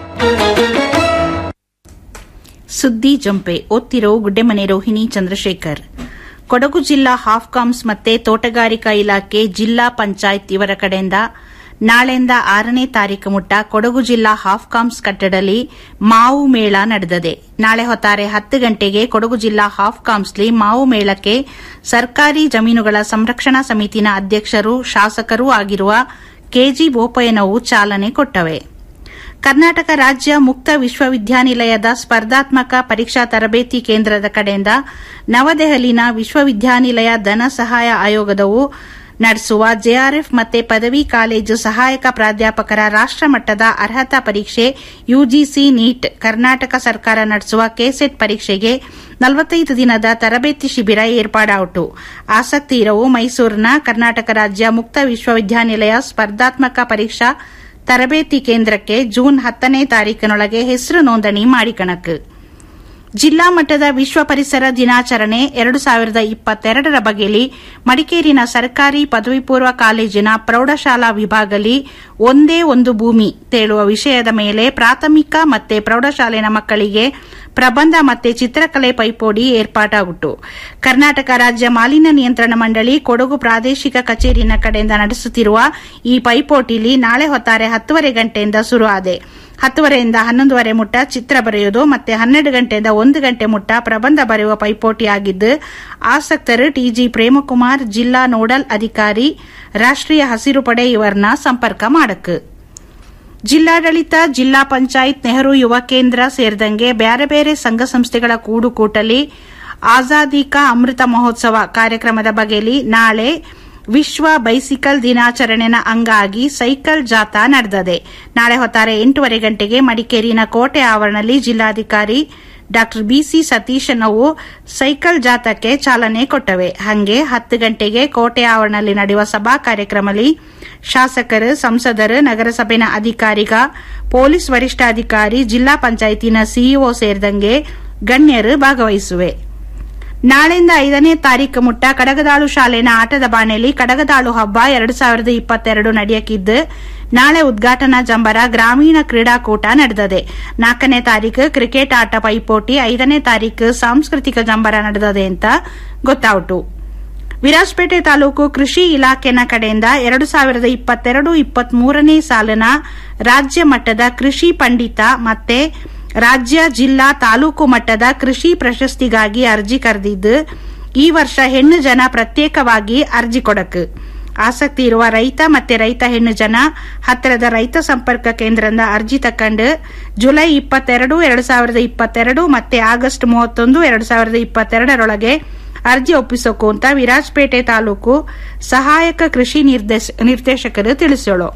ಸುದ್ದಿ ಜಂಪೆ ಓದ್ತಿರೋ ಗುಡ್ಡೆಮನೆ ರೋಹಿಣಿ ಚಂದ್ರಶೇಖರ್ ಕೊಡಗು ಜಿಲ್ಲಾ ಹಾಫ್ಕಾಮ್ಸ್ ಮತ್ತೆ ತೋಟಗಾರಿಕಾ ಇಲಾಖೆ ಜಿಲ್ಲಾ ಪಂಚಾಯತ್ ಇವರ ಕಡೆಯಿಂದ ನಾಳೆಯಿಂದ ಆರನೇ ತಾರೀಕು ಮುಟ್ಟ ಕೊಡಗು ಜಿಲ್ಲಾ ಹಾಫ್ಕಾಮ್ಸ್ ಕಟ್ಟಡದಲ್ಲಿ ಮಾವು ಮೇಳ ನಡೆದಿದೆ ನಾಳೆ ಹೊತ್ತಾರೆ ಹತ್ತು ಗಂಟೆಗೆ ಕೊಡಗು ಜಿಲ್ಲಾ ಹಾಫ್ಕಾಮ್ಸ್ಲಿ ಮಾವು ಮೇಳಕ್ಕೆ ಸರ್ಕಾರಿ ಜಮೀನುಗಳ ಸಂರಕ್ಷಣಾ ಸಮಿತಿನ ಅಧ್ಯಕ್ಷರು ಶಾಸಕರೂ ಆಗಿರುವ ಕೆಜಿ ಬೋಪಯ್ಯನವು ಚಾಲನೆ ಕೊಟ್ಟವೆ ಕರ್ನಾಟಕ ರಾಜ್ಯ ಮುಕ್ತ ವಿಶ್ವವಿದ್ಯಾನಿಲಯದ ಸ್ಪರ್ಧಾತ್ಮಕ ಪರೀಕ್ಷಾ ತರಬೇತಿ ಕೇಂದ್ರದ ಕಡೆಯಿಂದ ನವದೆಹಲಿನ ವಿಶ್ವವಿದ್ಯಾನಿಲಯ ಧನ ಸಹಾಯ ಆಯೋಗದವು ನಡೆಸುವ ಜೆಆರ್ಎಫ್ ಮತ್ತೆ ಪದವಿ ಕಾಲೇಜು ಸಹಾಯಕ ಪ್ರಾಧ್ಯಾಪಕರ ರಾಷ್ಟಮಟ್ಟದ ಅರ್ಹತಾ ಪರೀಕ್ಷೆ ಯುಜಿಸಿ ನೀಟ್ ಕರ್ನಾಟಕ ಸರ್ಕಾರ ನಡೆಸುವ ಕೆಸೆಟ್ ಪರೀಕ್ಷೆಗೆ ನಲವತ್ತೈದು ದಿನದ ತರಬೇತಿ ಶಿಬಿರ ಏರ್ಪಾಡಾಯಿತು ಆಸಕ್ತಿ ಇರವು ಮೈಸೂರಿನ ಕರ್ನಾಟಕ ರಾಜ್ಯ ಮುಕ್ತ ವಿಶ್ವವಿದ್ಯಾನಿಲಯ ಸ್ಪರ್ಧಾತ್ಮಕ ಪರೀಕ್ಷಾ ತರಬೇತಿ ಕೇಂದ್ರಕ್ಕೆ ಜೂನ್ ಹತ್ತನೇ ತಾರೀಕಿನೊಳಗೆ ಹೆಸರು ನೋಂದಣಿ ಮಾಡಿಕಣಕ್ ಜಿಲ್ಲಾ ಮಟ್ಟದ ವಿಶ್ವ ಪರಿಸರ ದಿನಾಚರಣೆ ಎರಡು ಸಾವಿರದ ಇಪ್ಪತ್ತೆರಡರ ಬಗೆಯಲ್ಲಿ ಮಡಿಕೇರಿನ ಸರ್ಕಾರಿ ಪದವಿ ಪೂರ್ವ ಕಾಲೇಜಿನ ಪ್ರೌಢಶಾಲಾ ವಿಭಾಗದಲ್ಲಿ ಒಂದೇ ಒಂದು ಭೂಮಿ ತೇಳುವ ವಿಷಯದ ಮೇಲೆ ಪ್ರಾಥಮಿಕ ಮತ್ತೆ ಪ್ರೌಢಶಾಲೆನ ಮಕ್ಕಳಿಗೆ ಪ್ರಬಂಧ ಮತ್ತೆ ಚಿತ್ರಕಲೆ ಪೈಪೋಟಿ ಏರ್ಪಾಟಾಗುಟ್ಟು ಕರ್ನಾಟಕ ರಾಜ್ಯ ಮಾಲಿನ್ಯ ನಿಯಂತ್ರಣ ಮಂಡಳಿ ಕೊಡಗು ಪ್ರಾದೇಶಿಕ ಕಚೇರಿನ ಕಡೆಯಿಂದ ನಡೆಸುತ್ತಿರುವ ಈ ಪೈಪೋಟಿಲಿ ನಾಳೆ ಹೊತ್ತಾರೆ ಹತ್ತುವರೆ ಗಂಟೆಯಿಂದ ಶುರು ಆದೆ ಹತ್ತುವರೆಯಿಂದ ಹನ್ನೊಂದುವರೆ ಮುಟ್ಟ ಚಿತ್ರ ಬರೆಯುವುದು ಮತ್ತೆ ಹನ್ನೆರಡು ಗಂಟೆಯಿಂದ ಒಂದು ಗಂಟೆ ಮುಟ್ಟ ಪ್ರಬಂಧ ಬರೆಯುವ ಪೈಪೋಟಿಯಾಗಿದ್ದು ಆಸಕ್ತರು ಟಿಜಿ ಪ್ರೇಮಕುಮಾರ್ ಜಿಲ್ಲಾ ನೋಡಲ್ ಅಧಿಕಾರಿ ರಾಷ್ಟ್ರೀಯ ಹಸಿರು ಪಡೆ ಇವರನ್ನ ಸಂಪರ್ಕ ಮಾಡಕ್ ಜಿಲ್ಲಾಡಳಿತ ಜಿಲ್ಲಾ ಪಂಚಾಯತ್ ನೆಹರು ಯುವ ಕೇಂದ್ರ ಸೇರಿದಂಗೆ ಬೇರೆ ಬೇರೆ ಸಂಘ ಸಂಸ್ಥೆಗಳ ಕೂಡುಕೂಟಲಿ ಆಜಾದಿ ಕಾ ಅಮೃತ ಮಹೋತ್ಸವ ಕಾರ್ಯಕ್ರಮದ ಬಗೆಯಲ್ಲಿ ನಾಳೆ ವಿಶ್ವ ಬೈಸಿಕಲ್ ದಿನಾಚರಣೆನ ಅಂಗಾಗಿ ಸೈಕಲ್ ಜಾಥಾ ನಡೆದದೆ ನಾಳೆ ಹೊತ್ತಾರೆ ಎಂಟೂವರೆ ಗಂಟೆಗೆ ಮಡಿಕೇರಿನ ಕೋಟೆ ಆವರಣದಲ್ಲಿ ಜಿಲ್ಲಾಧಿಕಾರಿ ಡಾ ಬಿಸಿ ಸತೀಶನ್ ಅವು ಸೈಕಲ್ ಜಾಥಾಕ್ಕೆ ಚಾಲನೆ ಕೊಟ್ಟವೆ ಹಂಗೆ ಹತ್ತು ಗಂಟೆಗೆ ಕೋಟೆ ಆವರಣದಲ್ಲಿ ನಡೆಯುವ ಸಭಾ ಕಾರ್ಯಕ್ರಮದಲ್ಲಿ ಶಾಸಕರು ಸಂಸದರು ನಗರಸಭೆನ ಅಧಿಕಾರಿಗ ಪೊಲೀಸ್ ವರಿಷ್ಠಾಧಿಕಾರಿ ಜಿಲ್ಲಾ ಪಂಚಾಯತಿನ ಸಿಇಒ ಸೇರಿದಂಗೆ ಗಣ್ಯರು ಭಾಗವಹಿಸುವೆ ನಾಳೆಯಿಂದ ಐದನೇ ತಾರೀಕು ಮುಟ್ಟ ಕಡಗದಾಳು ಶಾಲೆನ ಆಟದ ಬಾಣೆಯಲ್ಲಿ ಕಡಗದಾಳು ಹಬ್ಬ ಎರಡು ಸಾವಿರದ ಇಪ್ಪತ್ತೆರಡು ನಡೆಯಕ್ಕಿದ್ದು ನಾಳೆ ಉದ್ಘಾಟನಾ ಜಂಬರ ಗ್ರಾಮೀಣ ಕ್ರೀಡಾಕೂಟ ನಡೆದದೆ ನಾಲ್ಕನೇ ತಾರೀಕು ಕ್ರಿಕೆಟ್ ಆಟ ಪೈಪೋಟಿ ಐದನೇ ತಾರೀಕು ಸಾಂಸ್ಕೃತಿಕ ಜಂಬರ ನಡೆದದೆ ಅಂತ ಗೊತ್ತಾಯಿತು ವಿರಾಜಪೇಟೆ ತಾಲೂಕು ಕೃಷಿ ಇಲಾಖೆನ ಕಡೆಯಿಂದ ಎರಡು ಸಾವಿರದ ಇಪ್ಪತ್ತೆರಡು ಇಪ್ಪತ್ಮೂರನೇ ಸಾಲಿನ ರಾಜ್ಯ ಮಟ್ಟದ ಕೃಷಿ ಪಂಡಿತ ಮತ್ತೆ ರಾಜ್ಯ ಜಿಲ್ಲಾ ತಾಲೂಕು ಮಟ್ಟದ ಕೃಷಿ ಪ್ರಶಸ್ತಿಗಾಗಿ ಅರ್ಜಿ ಕರೆದಿದ್ದು ಈ ವರ್ಷ ಹೆಣ್ಣು ಜನ ಪ್ರತ್ಯೇಕವಾಗಿ ಅರ್ಜಿ ಕೊಡಕ್ ಆಸಕ್ತಿ ಇರುವ ರೈತ ಮತ್ತೆ ರೈತ ಹೆಣ್ಣು ಜನ ಹತ್ತಿರದ ರೈತ ಸಂಪರ್ಕ ಕೇಂದ್ರದಿಂದ ಅರ್ಜಿ ತಕೊಂಡು ಜುಲೈ ಇಪ್ಪತ್ತೆರಡು ಎರಡು ಸಾವಿರದ ಇಪ್ಪತ್ತೆರಡು ಮತ್ತೆ ಆಗಸ್ಟ್ ಮೂವತ್ತೊಂದು ಎರಡು ಸಾವಿರದ ಇಪ್ಪತ್ತೆರಡರೊಳಗೆ ಅರ್ಜಿ ಒಪ್ಪಿಸೋಕು ಅಂತ ವಿರಾಜಪೇಟೆ ತಾಲೂಕು ಸಹಾಯಕ ಕೃಷಿ ನಿರ್ದೇಶಕರು ತಿಳಿಸೋಳು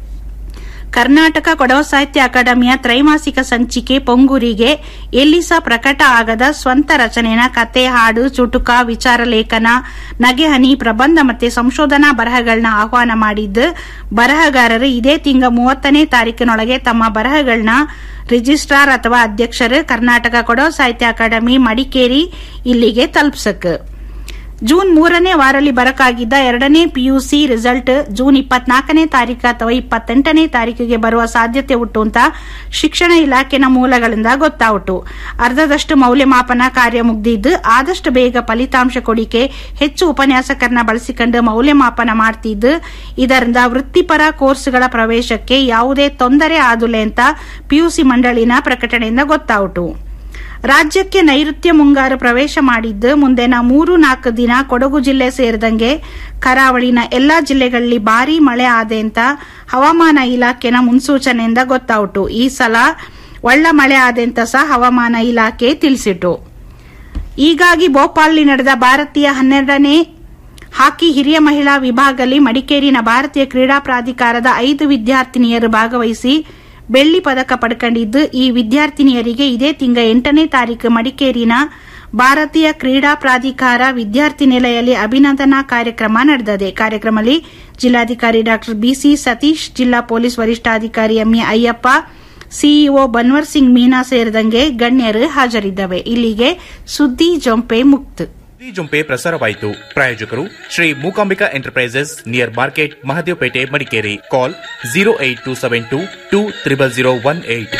ಕರ್ನಾಟಕ ಕೊಡವ ಸಾಹಿತ್ಯ ಅಕಾಡೆಮಿಯ ತ್ರೈಮಾಸಿಕ ಸಂಚಿಕೆ ಪೊಂಗೂರಿಗೆ ಎಲ್ಲಿ ಸಹ ಪ್ರಕಟ ಆಗದ ಸ್ವಂತ ರಚನೆನ ಕತೆ ಹಾಡು ಚುಟುಕ ವಿಚಾರ ಲೇಖನ ನಗೆಹನಿ ಪ್ರಬಂಧ ಮತ್ತೆ ಸಂಶೋಧನಾ ಬರಹಗಳನ್ನ ಆಹ್ವಾನ ಮಾಡಿದ್ದು ಬರಹಗಾರರು ಇದೇ ತಿಂಗ ಮೂವತ್ತನೇ ತಾರೀಕಿನೊಳಗೆ ತಮ್ಮ ಬರಹಗಳನ್ನ ರಿಜಿಸ್ಟ್ರಾರ್ ಅಥವಾ ಅಧ್ಯಕ್ಷರು ಕರ್ನಾಟಕ ಕೊಡವ ಸಾಹಿತ್ಯ ಅಕಾಡೆಮಿ ಮಡಿಕೇರಿ ಇಲ್ಲಿಗೆ ತಲುಪಿಸಕ್ ಜೂನ್ ಮೂರನೇ ವಾರಲ್ಲಿ ಬರಕಾಗಿದ್ದ ಎರಡನೇ ಪಿಯುಸಿ ರಿಸಲ್ಟ್ ಜೂನ್ ಇಪ್ಪತ್ನಾಲ್ಕನೇ ತಾರೀಕು ಅಥವಾ ಇಪ್ಪತ್ತೆಂಟನೇ ತಾರೀಕಿಗೆ ಬರುವ ಸಾಧ್ಯತೆ ಉಂಟು ಅಂತ ಶಿಕ್ಷಣ ಇಲಾಖೆನ ಮೂಲಗಳಿಂದ ಗೊತ್ತಾಯಿತು ಅರ್ಧದಷ್ಟು ಮೌಲ್ಯಮಾಪನ ಕಾರ್ಯ ಮುಗ್ದಿದ್ದು ಆದಷ್ಟು ಬೇಗ ಫಲಿತಾಂಶ ಕೊಡಿಕೆ ಹೆಚ್ಚು ಉಪನ್ಯಾಸಕರನ್ನ ಬಳಸಿಕೊಂಡು ಮೌಲ್ಯಮಾಪನ ಮಾಡ್ತಿದ್ದು ಇದರಿಂದ ವೃತ್ತಿಪರ ಕೋರ್ಸ್ಗಳ ಪ್ರವೇಶಕ್ಕೆ ಯಾವುದೇ ತೊಂದರೆ ಆದುಲೆ ಅಂತ ಪಿಯುಸಿ ಮಂಡಳಿನ ಪ್ರಕಟಣೆಯಿಂದ ಗೊತ್ತಾಯಿತು ರಾಜ್ಯಕ್ಕೆ ನೈಋತ್ಯ ಮುಂಗಾರು ಪ್ರವೇಶ ಮಾಡಿದ್ದು ಮುಂದಿನ ಮೂರು ನಾಲ್ಕು ದಿನ ಕೊಡಗು ಜಿಲ್ಲೆ ಸೇರಿದಂಗೆ ಕರಾವಳಿನ ಎಲ್ಲಾ ಜಿಲ್ಲೆಗಳಲ್ಲಿ ಭಾರೀ ಮಳೆ ಆದೆ ಅಂತ ಹವಾಮಾನ ಇಲಾಖೆನ ಮುನ್ಸೂಚನೆಯಿಂದ ಗೊತ್ತಾಯಿತು ಈ ಸಲ ಒಳ್ಳ ಮಳೆ ಆದೆ ಅಂತ ಸಹ ಹವಾಮಾನ ಇಲಾಖೆ ತಿಳಿಸಿತು ಹೀಗಾಗಿ ಭೋಪಾಲ್ನಲ್ಲಿ ನಡೆದ ಭಾರತೀಯ ಹನ್ನೆರಡನೇ ಹಾಕಿ ಹಿರಿಯ ಮಹಿಳಾ ವಿಭಾಗದಲ್ಲಿ ಮಡಿಕೇರಿನ ಭಾರತೀಯ ಕ್ರೀಡಾ ಪ್ರಾಧಿಕಾರದ ಐದು ವಿದ್ಯಾರ್ಥಿನಿಯರು ಭಾಗವಹಿಸಿ ಬೆಳ್ಳಿ ಪದಕ ಪಡ್ಕೊಂಡಿದ್ದು ಈ ವಿದ್ಯಾರ್ಥಿನಿಯರಿಗೆ ಇದೇ ತಿಂಗ ಎಂಟನೇ ತಾರೀಕು ಮಡಿಕೇರಿನ ಭಾರತೀಯ ಕ್ರೀಡಾ ಪ್ರಾಧಿಕಾರ ವಿದ್ಯಾರ್ಥಿ ನಿಲಯಲ್ಲಿ ಅಭಿನಂದನಾ ಕಾರ್ಯಕ್ರಮ ನಡೆದಿದೆ ಕಾರ್ಯಕ್ರಮದಲ್ಲಿ ಜಿಲ್ಲಾಧಿಕಾರಿ ಡಾ ಬಿಸಿ ಸತೀಶ್ ಜಿಲ್ಲಾ ಪೊಲೀಸ್ ವರಿಷ್ಠಾಧಿಕಾರಿ ಎಂಎ ಅಯ್ಯಪ್ಪ ಸಿಇಒ ಬನ್ವರ್ ಸಿಂಗ್ ಮೀನಾ ಸೇರಿದಂಗೆ ಗಣ್ಯರು ಹಾಜರಿದ್ದವೆ ಇಲ್ಲಿಗೆ ಸುದ್ದಿ ಜೊಂಪೆ ಮುಕ್ತ ಸುದ್ದಿ ಜುಂಪೆ ಪ್ರಸಾರವಾಯಿತು ಪ್ರಾಯೋಜಕರು Shri Mookambika enterprises near market Mahadevpet Madikeri call zero eight two seven two two triple zero one eight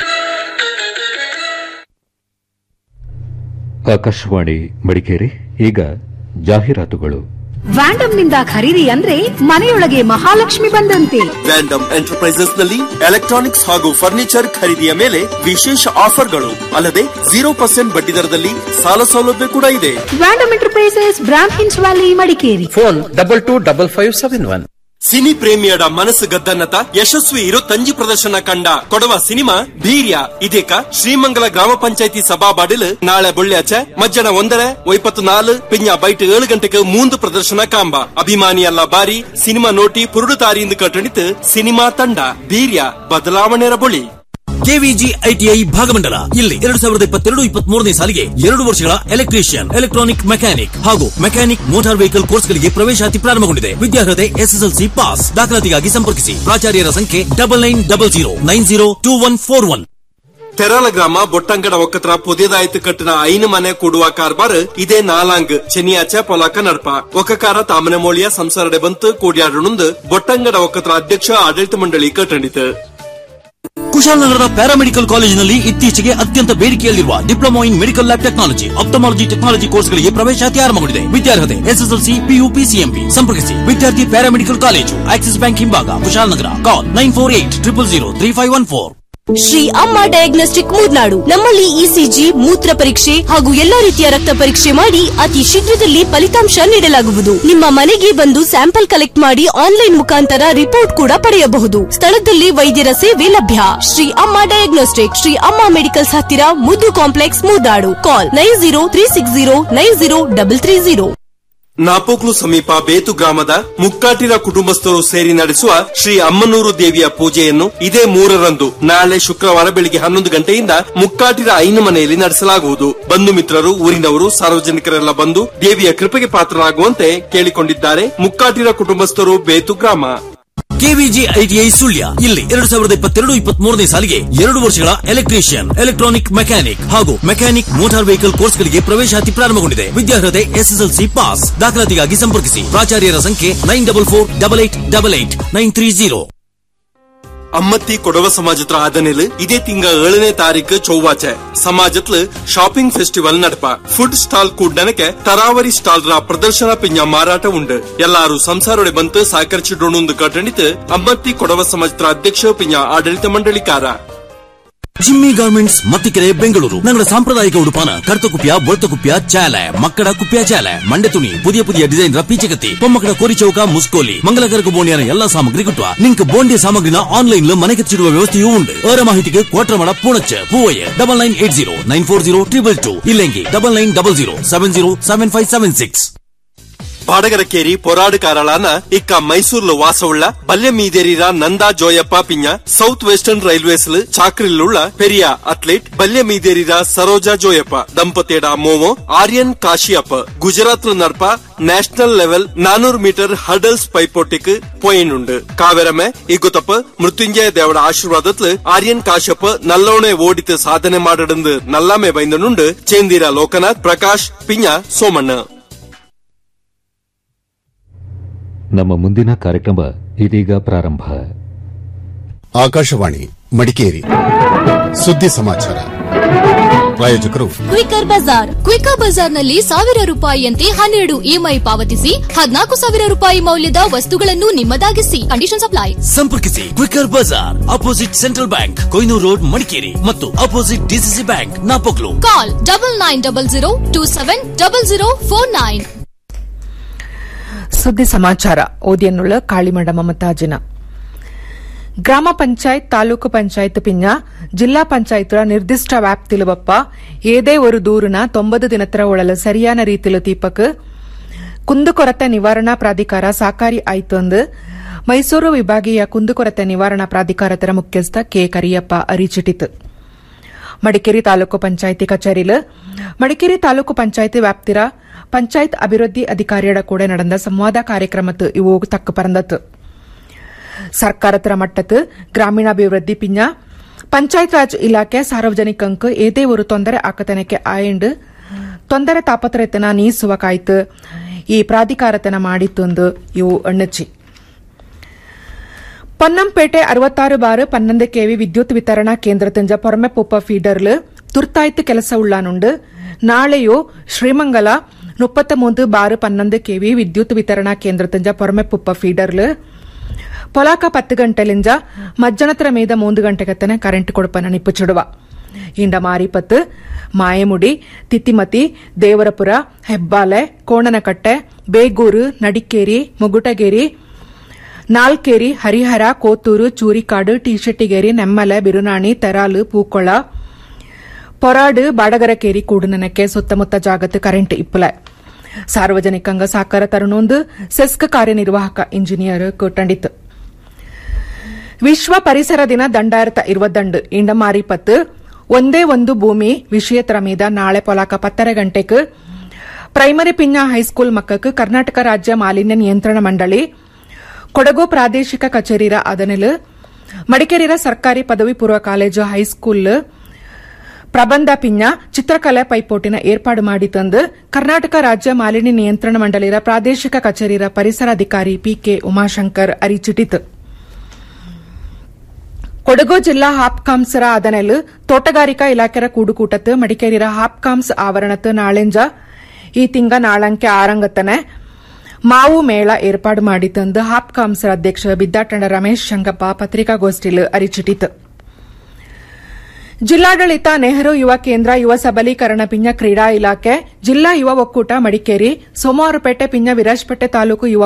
Akashvani Madikeri ಈಗ ಜಾಹೀರಾತುಗಳು ವ್ಯಾಂಡಮ್ನಿಂದ ಖರೀದಿ ಅಂದ್ರೆ ಮನೆಯೊಳಗೆ ಮಹಾಲಕ್ಷ್ಮಿ ಬಂದಂತೆ ವ್ಯಾಂಡಮ್ ಎಂಟರ್ಪ್ರೈಸಸ್ ನಲ್ಲಿ ಎಲೆಕ್ಟ್ರಾನಿಕ್ಸ್ ಹಾಗೂ ಫರ್ನಿಚರ್ ಖರೀದಿಯ ಮೇಲೆ ವಿಶೇಷ ಆಫರ್ಗಳು ಅಲ್ಲದೆ ಜೀರೋ ಪರ್ಸೆಂಟ್ ಬಡ್ಡಿ ದರದಲ್ಲಿ ಸಾಲ ಸೌಲಭ್ಯ ಕೂಡ ಇದೆ Vandam enterprises Brahmins valley Madikeri phone double two double five seven one cine ಪ್ರೇಮಿಯಡ ಮನಸ್ಸು ಗದ್ದನ್ನತ ಯಶಸ್ವಿ ಇರೋ ತಂಜಿ ಪ್ರದರ್ಶನ ಕಂಡ ಕೊಡವ ಸಿನಿಮಾ ಧೀರ್ಯ ಇದೀಕ ಶ್ರೀಮಂಗಲ ಗ್ರಾಮ ಪಂಚಾಯತಿ ಸಭಾಬಾಡಿಲ್ ನಾಳೆ ಬೊಳ್ಳ್ಯಾಚೆ ಮಜ್ಜನ ಒಂದರ ಒಯ್ಪತ್ತು ನಾಲು ಪಿಂಜ ಬೈಟ್ ಏಳು ಗಂಟೆಗೆ ಮೂಂದು ಪ್ರದರ್ಶನ ಕಾಂಬ ಅಭಿಮಾನಿಯಲ್ಲ ಬಾರಿ ಸಿನಿಮಾ ನೋಟಿ ಪುರುಡು ತಾರಿಯಿಂದ ಕಟ್ಟಣಿತ್ ಸಿನಿಮಾ ತಂಡ ಧೀರ್ಯ ಬದಲಾವಣೆರ ಬೊಳಿ ಕೆವಿಜಿ ಐಟಿಐ ಭಾಗಮಂಡಲ ಇಲ್ಲಿ ಎರಡು ಸಾವಿರದ ಇಪ್ಪತ್ತೆರಡು ಇಪ್ಪತ್ಮೂರನೇ ಸಾಲಿಗೆ ಎರಡು ವರ್ಷಗಳ ಎಲೆಕ್ಟ್ರಿಷಿಯನ್ ಎಲೆಕ್ಟ್ರಾನಿಕ್ ಮೆಕ್ಯಾನಿಕ್ ಹಾಗೂ ಮೆಕ್ಯಾನಿಕ್ ಮೋಟಾರ್ ವೆಹಿಕಲ್ ಕೋರ್ಸ್ಗಳಿಗೆ ಪ್ರವೇಶಾತಿ ಪ್ರಾರಂಭಗೊಂಡಿದೆ ವಿದ್ಯಾರ್ಹತೆ ಎಸ್ಎಸ್ಎಲ್ಸಿ ಪಾಸ್ ದಾಖಲಾತಿಗಾಗಿ ಸಂಪರ್ಕಿಸಿ ಪ್ರಾಚಾರ್ಯರ ಸಂಖ್ಯೆ double nine double zero nine zero two one four one ತೆರಳ ಗ್ರಾಮ ಬೊಟ್ಟಂಗಡ ಒಕ್ಕತ್ರ ಪುದಿಯದಾಯ್ತು ಕಟ್ಟಿನ ಐನು ಮನೆ ಕೂಡುವ ಕಾರ್ಬಾರ್ ಇದೇ ನಾಲಾಂಗ್ ಚೆನ್ನಿಯಾಚೆ ಪೊಲಾಕ ನಡ್ಪ ಒಕ್ಕಕಾರ ತಾಮನೆ ಮೋಳಿಯ ಸಂಸಾರಡೆ ಬಂತು ಕೂಡ್ಯಾಡುಣಂದು ಬೊಟ್ಟಂಗಡ ಒಕ್ಕತ್ರ ಅಧ್ಯಕ್ಷ ಆಡಳಿತ ಮಂಡಳಿ ಕಟ್ಟಂಡಿತು ಕುಶಾಲನಗರದ ಪ್ಯಾರಾಮೆಡಿಕಲ್ ಕಾಲೇಜಿನಲ್ಲಿ ಇತ್ತೀಚೆಗೆ ಅತ್ಯಂತ ಬೇಡಿಕೆಯಲ್ಲಿರುವ diploma in medical lab technology ophthalmology technology ಕೋರ್ಸ್ಗಳಿಗೆ ಪ್ರವೇಶಾತಿ ಆರಂಭಗೊಂಡಿದೆ ವಿದ್ಯಾರ್ಹತೆ ಎಸ್ಎಸ್ಎಲ್ಸಿ ಪಿಯು ಪಿಸಿಎಂಬಿ ಸಂಪರ್ಕಿಸಿ ವಿದ್ಯಾರ್ಥಿ ಪ್ಯಾರಾಮೆಡಿಕಲ್ ಕಾಲೇಜು ಆಕ್ಸಿಸ್ ಬ್ಯಾಂಕ್ ಹಿಂಭಾಗ Kushalnagar call nine four eight triple zero three five one four Shri Amma diagnostic Murnad ನಮ್ಮಲ್ಲಿ ಇಸಿಜಿ ಮೂತ್ರ ಪರೀಕ್ಷೆ ಹಾಗೂ ಎಲ್ಲಾ ರೀತಿಯ ರಕ್ತ ಪರೀಕ್ಷೆ ಮಾಡಿ ಅತಿ ಶೀಘ್ರದಲ್ಲಿ ಫಲಿತಾಂಶ ನೀಡಲಾಗುವುದು ನಿಮ್ಮ ಮನೆಗೆ ಬಂದು ಸ್ಯಾಂಪಲ್ ಕಲೆಕ್ಟ್ ಮಾಡಿ ಆನ್ಲೈನ್ ಮುಖಾಂತರ ರಿಪೋರ್ಟ್ ಕೂಡ ಪಡೆಯಬಹುದು ಸ್ಥಳದಲ್ಲಿ ವೈದ್ಯರ ಸೇವೆ ಲಭ್ಯ ಶ್ರೀ ಅಮ್ಮ ಡಯಾಗ್ನೋಸ್ಟಿಕ್ ಶ್ರೀ ಅಮ್ಮ ಮೆಡಿಕಲ್ಸ್ ಹತ್ತಿರ Muddu complex Murnad call nine zero three six zero nine zero double three zero Napoklu ಸಮೀಪ ಬೇತು ಗ್ರಾಮದ ಮುಕ್ಕಾಟಿರ ಕುಟುಂಬಸ್ಥರು ಸೇರಿ ನಡೆಸುವ ಶ್ರೀ ಅಮ್ಮನೂರು ದೇವಿಯ ಪೂಜೆಯನ್ನು ಇದೇ ಮೂರರಂದು ನಾಳೆ ಶುಕ್ರವಾರ ಬೆಳಿಗ್ಗೆ ಹನ್ನೊಂದು ಗಂಟೆಯಿಂದ ಮುಕ್ಕಾಟಿರ ಐನು ಮನೆಯಲ್ಲಿ ನಡೆಸಲಾಗುವುದು ಬಂಧು ಮಿತ್ರರು ಊರಿನವರು ಸಾರ್ವಜನಿಕರೆಲ್ಲ ಬಂದು ದೇವಿಯ ಕೃಪೆಗೆ ಪಾತ್ರರಾಗುವಂತೆ ಕೇಳಿಕೊಂಡಿದ್ದಾರೆ ಮುಕ್ಕಾಟಿರ ಕುಟುಂಬಸ್ಥರು ಬೇತು ಗ್ರಾಮ ಕೆವಿಜಿ ಐಟಿಐ ಸುಳ್ಯ ಇಲ್ಲಿ ಎರಡು ಸಾವಿರದ ಇಪ್ಪತ್ತೆರಡು ಇಪ್ಪತ್ತ್ ಮೂರನೇ ಸಾಲಿಗೆ ಎರಡು ವರ್ಷಗಳ ಎಲೆಕ್ಟ್ರಿಷಿಯನ್ ಎಲೆಕ್ಟ್ರಾನಿಕ್ ಮೆಕ್ಯಾನಿಕ್ ಹಾಗೂ ಮೆಕ್ಯಾನಿಕ್ ಮೋಟಾರ್ ವೆಹಿಕಲ್ ಕೋರ್ಸ್ಗಳಿಗೆ ಪ್ರವೇಶಾತಿ ಪ್ರಾರಂಭಗೊಂಡಿದೆ ವಿದ್ಯಾರ್ಹತೆ ಎಸ್ಎಸ್ಎಲ್ಸಿ ಪಾಸ್ ದಾಖಲಾತಿಗಾಗಿ ಸಂಪರ್ಕಿಸಿ ಪ್ರಾಚಾರ್ಯರ ಸಂಖ್ಯೆ nine double four double eight double eight nine three zero Ammathi Kodava ಸಮಾಜತ್ರ ಆದನೆಲ್ ಇದೇ ತಿಂಗ ಏಳನೇ ತಾರೀಕು ಚೊವ್ವಾಚೆ ಸಮಾಜತ್ಲ ಶಾಪಿಂಗ್ ಫೆಸ್ಟಿವಲ್ ನಡಪ ಫುಡ್ ಸ್ಟಾಲ್ ಕೂಡ್ನನಕ್ಕೆ ತರಾವರಿ ಸ್ಟಾಲ್ ರ ಪ್ರದರ್ಶನ ಪಿಂಜ ಮಾರಾಟ ಉಂಡು ಎಲ್ಲಾರು ಸಂಸಾರೊಡೆ ಬಂತು ಸಹಕರಿಸಿಡೋಣಂದು ಕಟ್ಟಣಿತು ಅಮ್ಮತ್ತಿ ಕೊಡವ ಸಮಾಜತ್ರ ಅಧ್ಯಕ್ಷ ಪಿಂಜ ಆಡಳಿತ ಮಂಡಳಿಕಾರ ಜಿಮ್ಮಿ ಗಾರ್ಮೆಂಟ್ಸ್ ಮತ್ತಿಕೆರೆ ಬೆಂಗಳೂರು ഞങ്ങളുടെ സാമ്പ്രദായിക ഉടുപ്പാണ് കറുത്തക്കുപ്യ വെളുത്തക്കുപ്യ ചാല മക്കട കുപ്യ ചാല ಮಂಡೆ പുതിയ പുതിയ ಡಿಸೈನ್ ರ ಪೀಚಕತ್ತಿ ಪೊಮ್ಮಕಡ ಕೋರಿ ಚೌಕ ಮುಸ್ಕೋಲಿ ಮಂಗಲಕರಕ ಬೋಣಿಯನ ಎಲ್ಲಾ ಸಾಮಗ್ರಿ ಕಿಟ್ಟುವ ನಿಂಕ್ ಬೋಂಡಿಯ ಸಾಮಗ್ರಿನ ಆನ್ಲೈನ್ ಮನೆಗೆಚ್ಚಿಡುವ ವ್ಯವಸ್ಥೆಯೂ ಉಂಟು ಅವರ ಮಾಹಿತಿಗೆ Kotramada Poonacha Poovaiah double nine eight zero nine four zero triple two ಇಲ್ಲೆಂಗಿ double nine double zero seven zero seven five seven six Badagarakeri ಪೊರಾಡುಕಾರಳಾನ ಇಕ್ಕ ಮೈಸೂರ್ಲು ವಾಸವುಳ್ಳ ಬಲ್ಯ ಮೀದೇರಿರ ನಂದಾ ಜೋಯಪ್ಪ ಪಿಂಜ ಸೌತ್ ವೆಸ್ಟರ್ನ್ ರೈಲ್ವೇಸ್ ಪೆರಿಯ ಪೆರಿಯ ಅತ್ಲೀಟ್ ಬಲ್ಯ ಮೀದೇರಿರ ಸರೋಜಾ ಜೋಯಪ್ಪ ದಂಪತಿಯಡ ಮೋಮೋ ಆರ್ಯನ್ ಕಾಶಿಯಪ್ಪ ಗುಜರಾತ್ ನಡ್ಪ ನ್ಯಾಷನಲ್ ಲೆವೆಲ್ ನಾನೂರು ಮೀಟರ್ ಹರ್ಡಲ್ಸ್ ಪೈಪೋಟಿಕ್ ಪೊಯಿನುಂಡು ಕಾವೆರಮೆ ಇಗುತಪ್ಪ ಮೃತ್ಯುಂಜಯ ದೇವಡ ಆಶೀರ್ವಾದತ್ಲು ಆರ್ಯನ್ ಕಾಶ್ಯಪ್ ನಲ್ಲೋಣೆ ಓಡಿತು ಸಾಧನೆ ಮಾಡಡಂದು ನಲ್ಲಾಮೆ ಬೈಂದನುಂಡು ಚೇಂದಿರ ಲೋಕನಾಥ್ ಪ್ರಕಾಶ್ ಪಿಂಜ ಸೋಮಣ್ಣ ನಮ್ಮ ಮುಂದಿನ ಕಾರ್ಯಕ್ರಮ ಇದೀಗ ಪ್ರಾರಂಭ ಆಕಾಶವಾಣಿ ಮಡಿಕೇರಿ ಸುದ್ದಿ ಸಮಾಚಾರ ಪ್ರಾಯೋಜಕರು ಕ್ವಿಕರ್ ಬಜಾರ್ ಕ್ವಿಕರ್ ಬಜಾರ್ನಲ್ಲಿ ಸಾವಿರ ರೂಪಾಯಿಯಂತೆ ಹನ್ನೆರಡು ಇಎಂಐ ಪಾವತಿಸಿ ಹದಿನಾಲ್ಕು ಸಾವಿರ ರೂಪಾಯಿ ಮೌಲ್ಯದ ವಸ್ತುಗಳನ್ನು ನಿಮ್ಮದಾಗಿಸಿ ಕಂಡೀಷನ್ ಅಪ್ಲೈ ಸಂಪರ್ಕಿಸಿ ಕ್ವಿಕರ್ ಬಜಾರ್ opposite central bank Koinur road Madikeri ಮತ್ತು opposite DCC bank Napoklu call double nine double zero two seven double zero four nine ಸುದ್ದಿ ಸಮಾಚಾರ ಓದಿಯನ್ನುಳ್ಳ ಕಾಳಿಮಡ ಮಮತಾಜಿನ ಗ್ರಾಮ ಪಂಚಾಯತ್ ತಾಲೂಕು ಪಂಚಾಯತ್ ಪಿಂಜ ಜಿಲ್ಲಾ ಪಂಚಾಯತ್ರ ನಿರ್ದಿಷ್ಟ ವ್ಯಾಪ್ತಿಲುವಪ್ಪ ಏದೇ ஒரு ದೂರುನ ತೊಂಬತ್ತು ದಿನತ್ರ ಒಳಲ ಸರಿಯಾನ ರೀತಿಲು ತೀಪಕ್ ಕುಂದುಕೊರತೆ ನಿವಾರಣಾ ಪ್ರಾಧಿಕಾರ ಸಾಕಾರಿ ಆಯ್ತೊಂದು ಮೈಸೂರು ವಿಭಾಗೀಯ ಕುಂದುಕೊರತೆ ನಿವಾರಣಾ ಪ್ರಾಧಿಕಾರತರ ಮುಖ್ಯಸ್ಥ ಕೆ ಕರಿಯಪ್ಪ ಅರಿಚಿಟಿತು ಮಡಿಕೇರಿ ತಾಲೂಕು ಪಂಚಾಯಿತಿ ಕಚೇರಿಲು ಮಡಿಕೇರಿ ತಾಲೂಕು ಪಂಚಾಯಿತಿ ವ್ಯಾಪ್ತಿರ ಪಂಚಾಯತ್ ಅಭಿವೃದ್ಧಿ ಅಧಿಕಾರಿಯಡ ಕೂಡ நடந்த ಸಂವಾದ ಕಾರ್ಯಕ್ರಮತ್ತು ಇವು ತಕ್ಕ ಪರಂದತ್ತು ಸರ್ಕಾರತರ ಮಟ್ಟತ್ತು ಗ್ರಾಮೀಣಾಭಿವೃದ್ಧಿ ಪಿಂಜ ಪಂಚಾಯತ್ ರಾಜ್ ಇಲಾಖೆ ಸಾರ್ವಜನಿಕಂಕ್ ಏದೇ ஒரு ತೊಂದರೆ ಆಕತನಕ್ಕೆ ಆಯಂಡು ತೊಂದರೆ ತಾಪತ್ರಯತನ ನೀಸುವ ಕಾಯ್ತು ಈ ಪ್ರಾಧಿಕಾರತನ ಮಾಡಿತ್ತೊಂದು ಇವು ಅಣ್ಣಚ್ಚಿ ಪೊನ್ನಂಪೇಟೆ ಅರವತ್ತಾರು ಬಾರು ಪನ್ನೊಂದು ಕೆವಿ ವಿದ್ಯುತ್ ವಿತರಣಾ ಕೇಂದ್ರ ತಂಜ ಪೊರಮೆಪೊಪ್ಪ ಫೀಡರ್ಲು ತುರ್ತಾಯ್ತು ಕೆಲಸ ಉಳ್ಳಾನುಂಡು ನಾಳೆಯು ಶ್ರೀಮಂಗಲ ಮುಪ್ಪತ್ತ ಮೂಂದು ಬಾರು ಪನ್ನೊಂದು ಕೆವಿ ವಿದ್ಯುತ್ ವಿತರಣಾ ಕೇಂದ್ರ ತಂಜ ಪೊರಮೆಪೊಪ್ಪ ಫೀಡರ್ಲು ಪೊಲಾಕ ಪತ್ತು ಗಂಟೆಲಿಂಜ ಮಜ್ಜನತ್ರ ಮೀದ ಮೂಂದು ಗಂಟೆಗತ್ತನೆ ಕರೆಂಟ್ ಕೊಡುಪನ ನಿಪ್ಪುಚಿಡುವ ಇಂಡ ಮಾರಿಪತ್ತು ಮಾಯಮುಡಿ ತಿತ್ತಿಮತಿ ದೇವರಪುರ ಹೆಬ್ಬಾಲೆ ಕೋಣನಕಟ್ಟೆ ಬೇಗೂರು ನಡಿಕೇರಿ ಮುಗುಟಗೇರಿ ನಾಲ್ಕೇರಿ ಹರಿಹರ ಕೋತೂರು ಚೂರಿಕಾಡು ಟಿಶೆಟ್ಟಿಗೇರಿ ನೆಮ್ಮಲೆ ಬಿರುನಾಣಿ ತೆರಾಲು ಪೂಕೊಳ ಪೊರಾಡು ಬಾಡಗರಕೇರಿ ಕೂಡುನನಕ್ಕೆ ಸುತ್ತಮುತ್ತ ಜಾಗತ್ತು ಕರೆಂಟ್ ಇಪ್ಪಲೆ ಸಾರ್ವಜನಿಕಂಗ ಸಾಕಾರ ತರುಣೊಂದು ಸೆಸ್ಕ್ ಕಾರ್ಯನಿರ್ವಾಹಕ ಇಂಜಿನಿಯರ್ ಕೂಟಂಡಿತು ವಿಶ್ವ ಪರಿಸರ ದಿನ ದಂಡಾಯಿರತ ಇರುವದಂಡು ಇಂಡ ಮಾರಿಪತ್ತು ಒಂದೇ ಒಂದು ಭೂಮಿ ವಿಷಯತರ ಮೀದ ನಾಳೆ ಪೊಲಾಕ ಪತ್ತರ ಗಂಟೆಗೆ ಪ್ರೈಮರಿ ಪಿಂಜ ಹೈಸ್ಕೂಲ್ ಮಕ್ಕಕ್ಕೆ ಕರ್ನಾಟಕ ರಾಜ್ಯ ಮಾಲಿನ್ಯ ನಿಯಂತ್ರಣ ಮಂಡಳಿ ಕೊಡಗು ಪ್ರಾದೇಶಿಕ ಕಚೇರಿರ ಅದನೆಲು ಮಡಿಕೇರಿರ ಸರ್ಕಾರಿ ಪದವಿ ಪೂರ್ವ ಕಾಲೇಜು ಹೈಸ್ಕೂಲ್ ಪ್ರಬಂಧ ಪಿಂಜ ಚಿತ್ರಕಲೆ ಪೈಪೋಟಿನ ಏರ್ಪಾಡು ಮಾಡಿತಂದು ಕರ್ನಾಟಕ ರಾಜ್ಯ ಮಾಲಿನ್ಯ ನಿಯಂತ್ರಣ ಮಂಡಳಿಯ ಪ್ರಾದೇಶಿಕ ಕಚೇರಿಯ ಪರಿಸರ ಅಧಿಕಾರಿ ಪಿಕೆ ಉಮಾಶಂಕರ್ ಅರಿಚಿಟಿತು ಕೊಡಗು ಜಿಲ್ಲಾ ಹಾಪ್ಕಾಮ್ಸರ ಅದನೆಲ್ ತೋಟಗಾರಿಕಾ ಇಲಾಖೆರ ಕೂಡುಕೂಟತ್ತು ಮಡಿಕೇರಿರ ಹಾಪ್ಕಾಮ್ಸ್ ಆವರಣತ್ತು ನಾಳೆಂಜ ಈ ತಿಂಗ ನಾಳಂಕೆ ಆರಂಗತ್ತನೆ ಮಾವು ಮೇಳ ಏರ್ಪಾಡು ಮಾಡಿತಂದು ಹಾಪ್ಕಾಮ್ಸರ ಅಧ್ಯಕ್ಷ ಬಿದ್ದಾಟಂಡ ರಮೇಶ್ ಶಂಗಪ್ಪ ಪತ್ರಿಕಾಗೋಷ್ಠಿಲ್ ಅರಿಚಿಟಿತು ಜಿಲ್ಲಾಡಳಿತ ನೆಹರು ಯುವ ಕೇಂದ್ರ ಯುವ ಸಬಲೀಕರಣ ಪಿಂಜ ಕ್ರೀಡಾ ಇಲಾಖೆ ಜಿಲ್ಲಾ ಯುವ ಒಕ್ಕೂಟ ಮಡಿಕೇರಿ ಸೋಮವಾರಪೇಟೆ ಪಿಂಜ ವಿರಾಜಪೇಟೆ ತಾಲೂಕು ಯುವ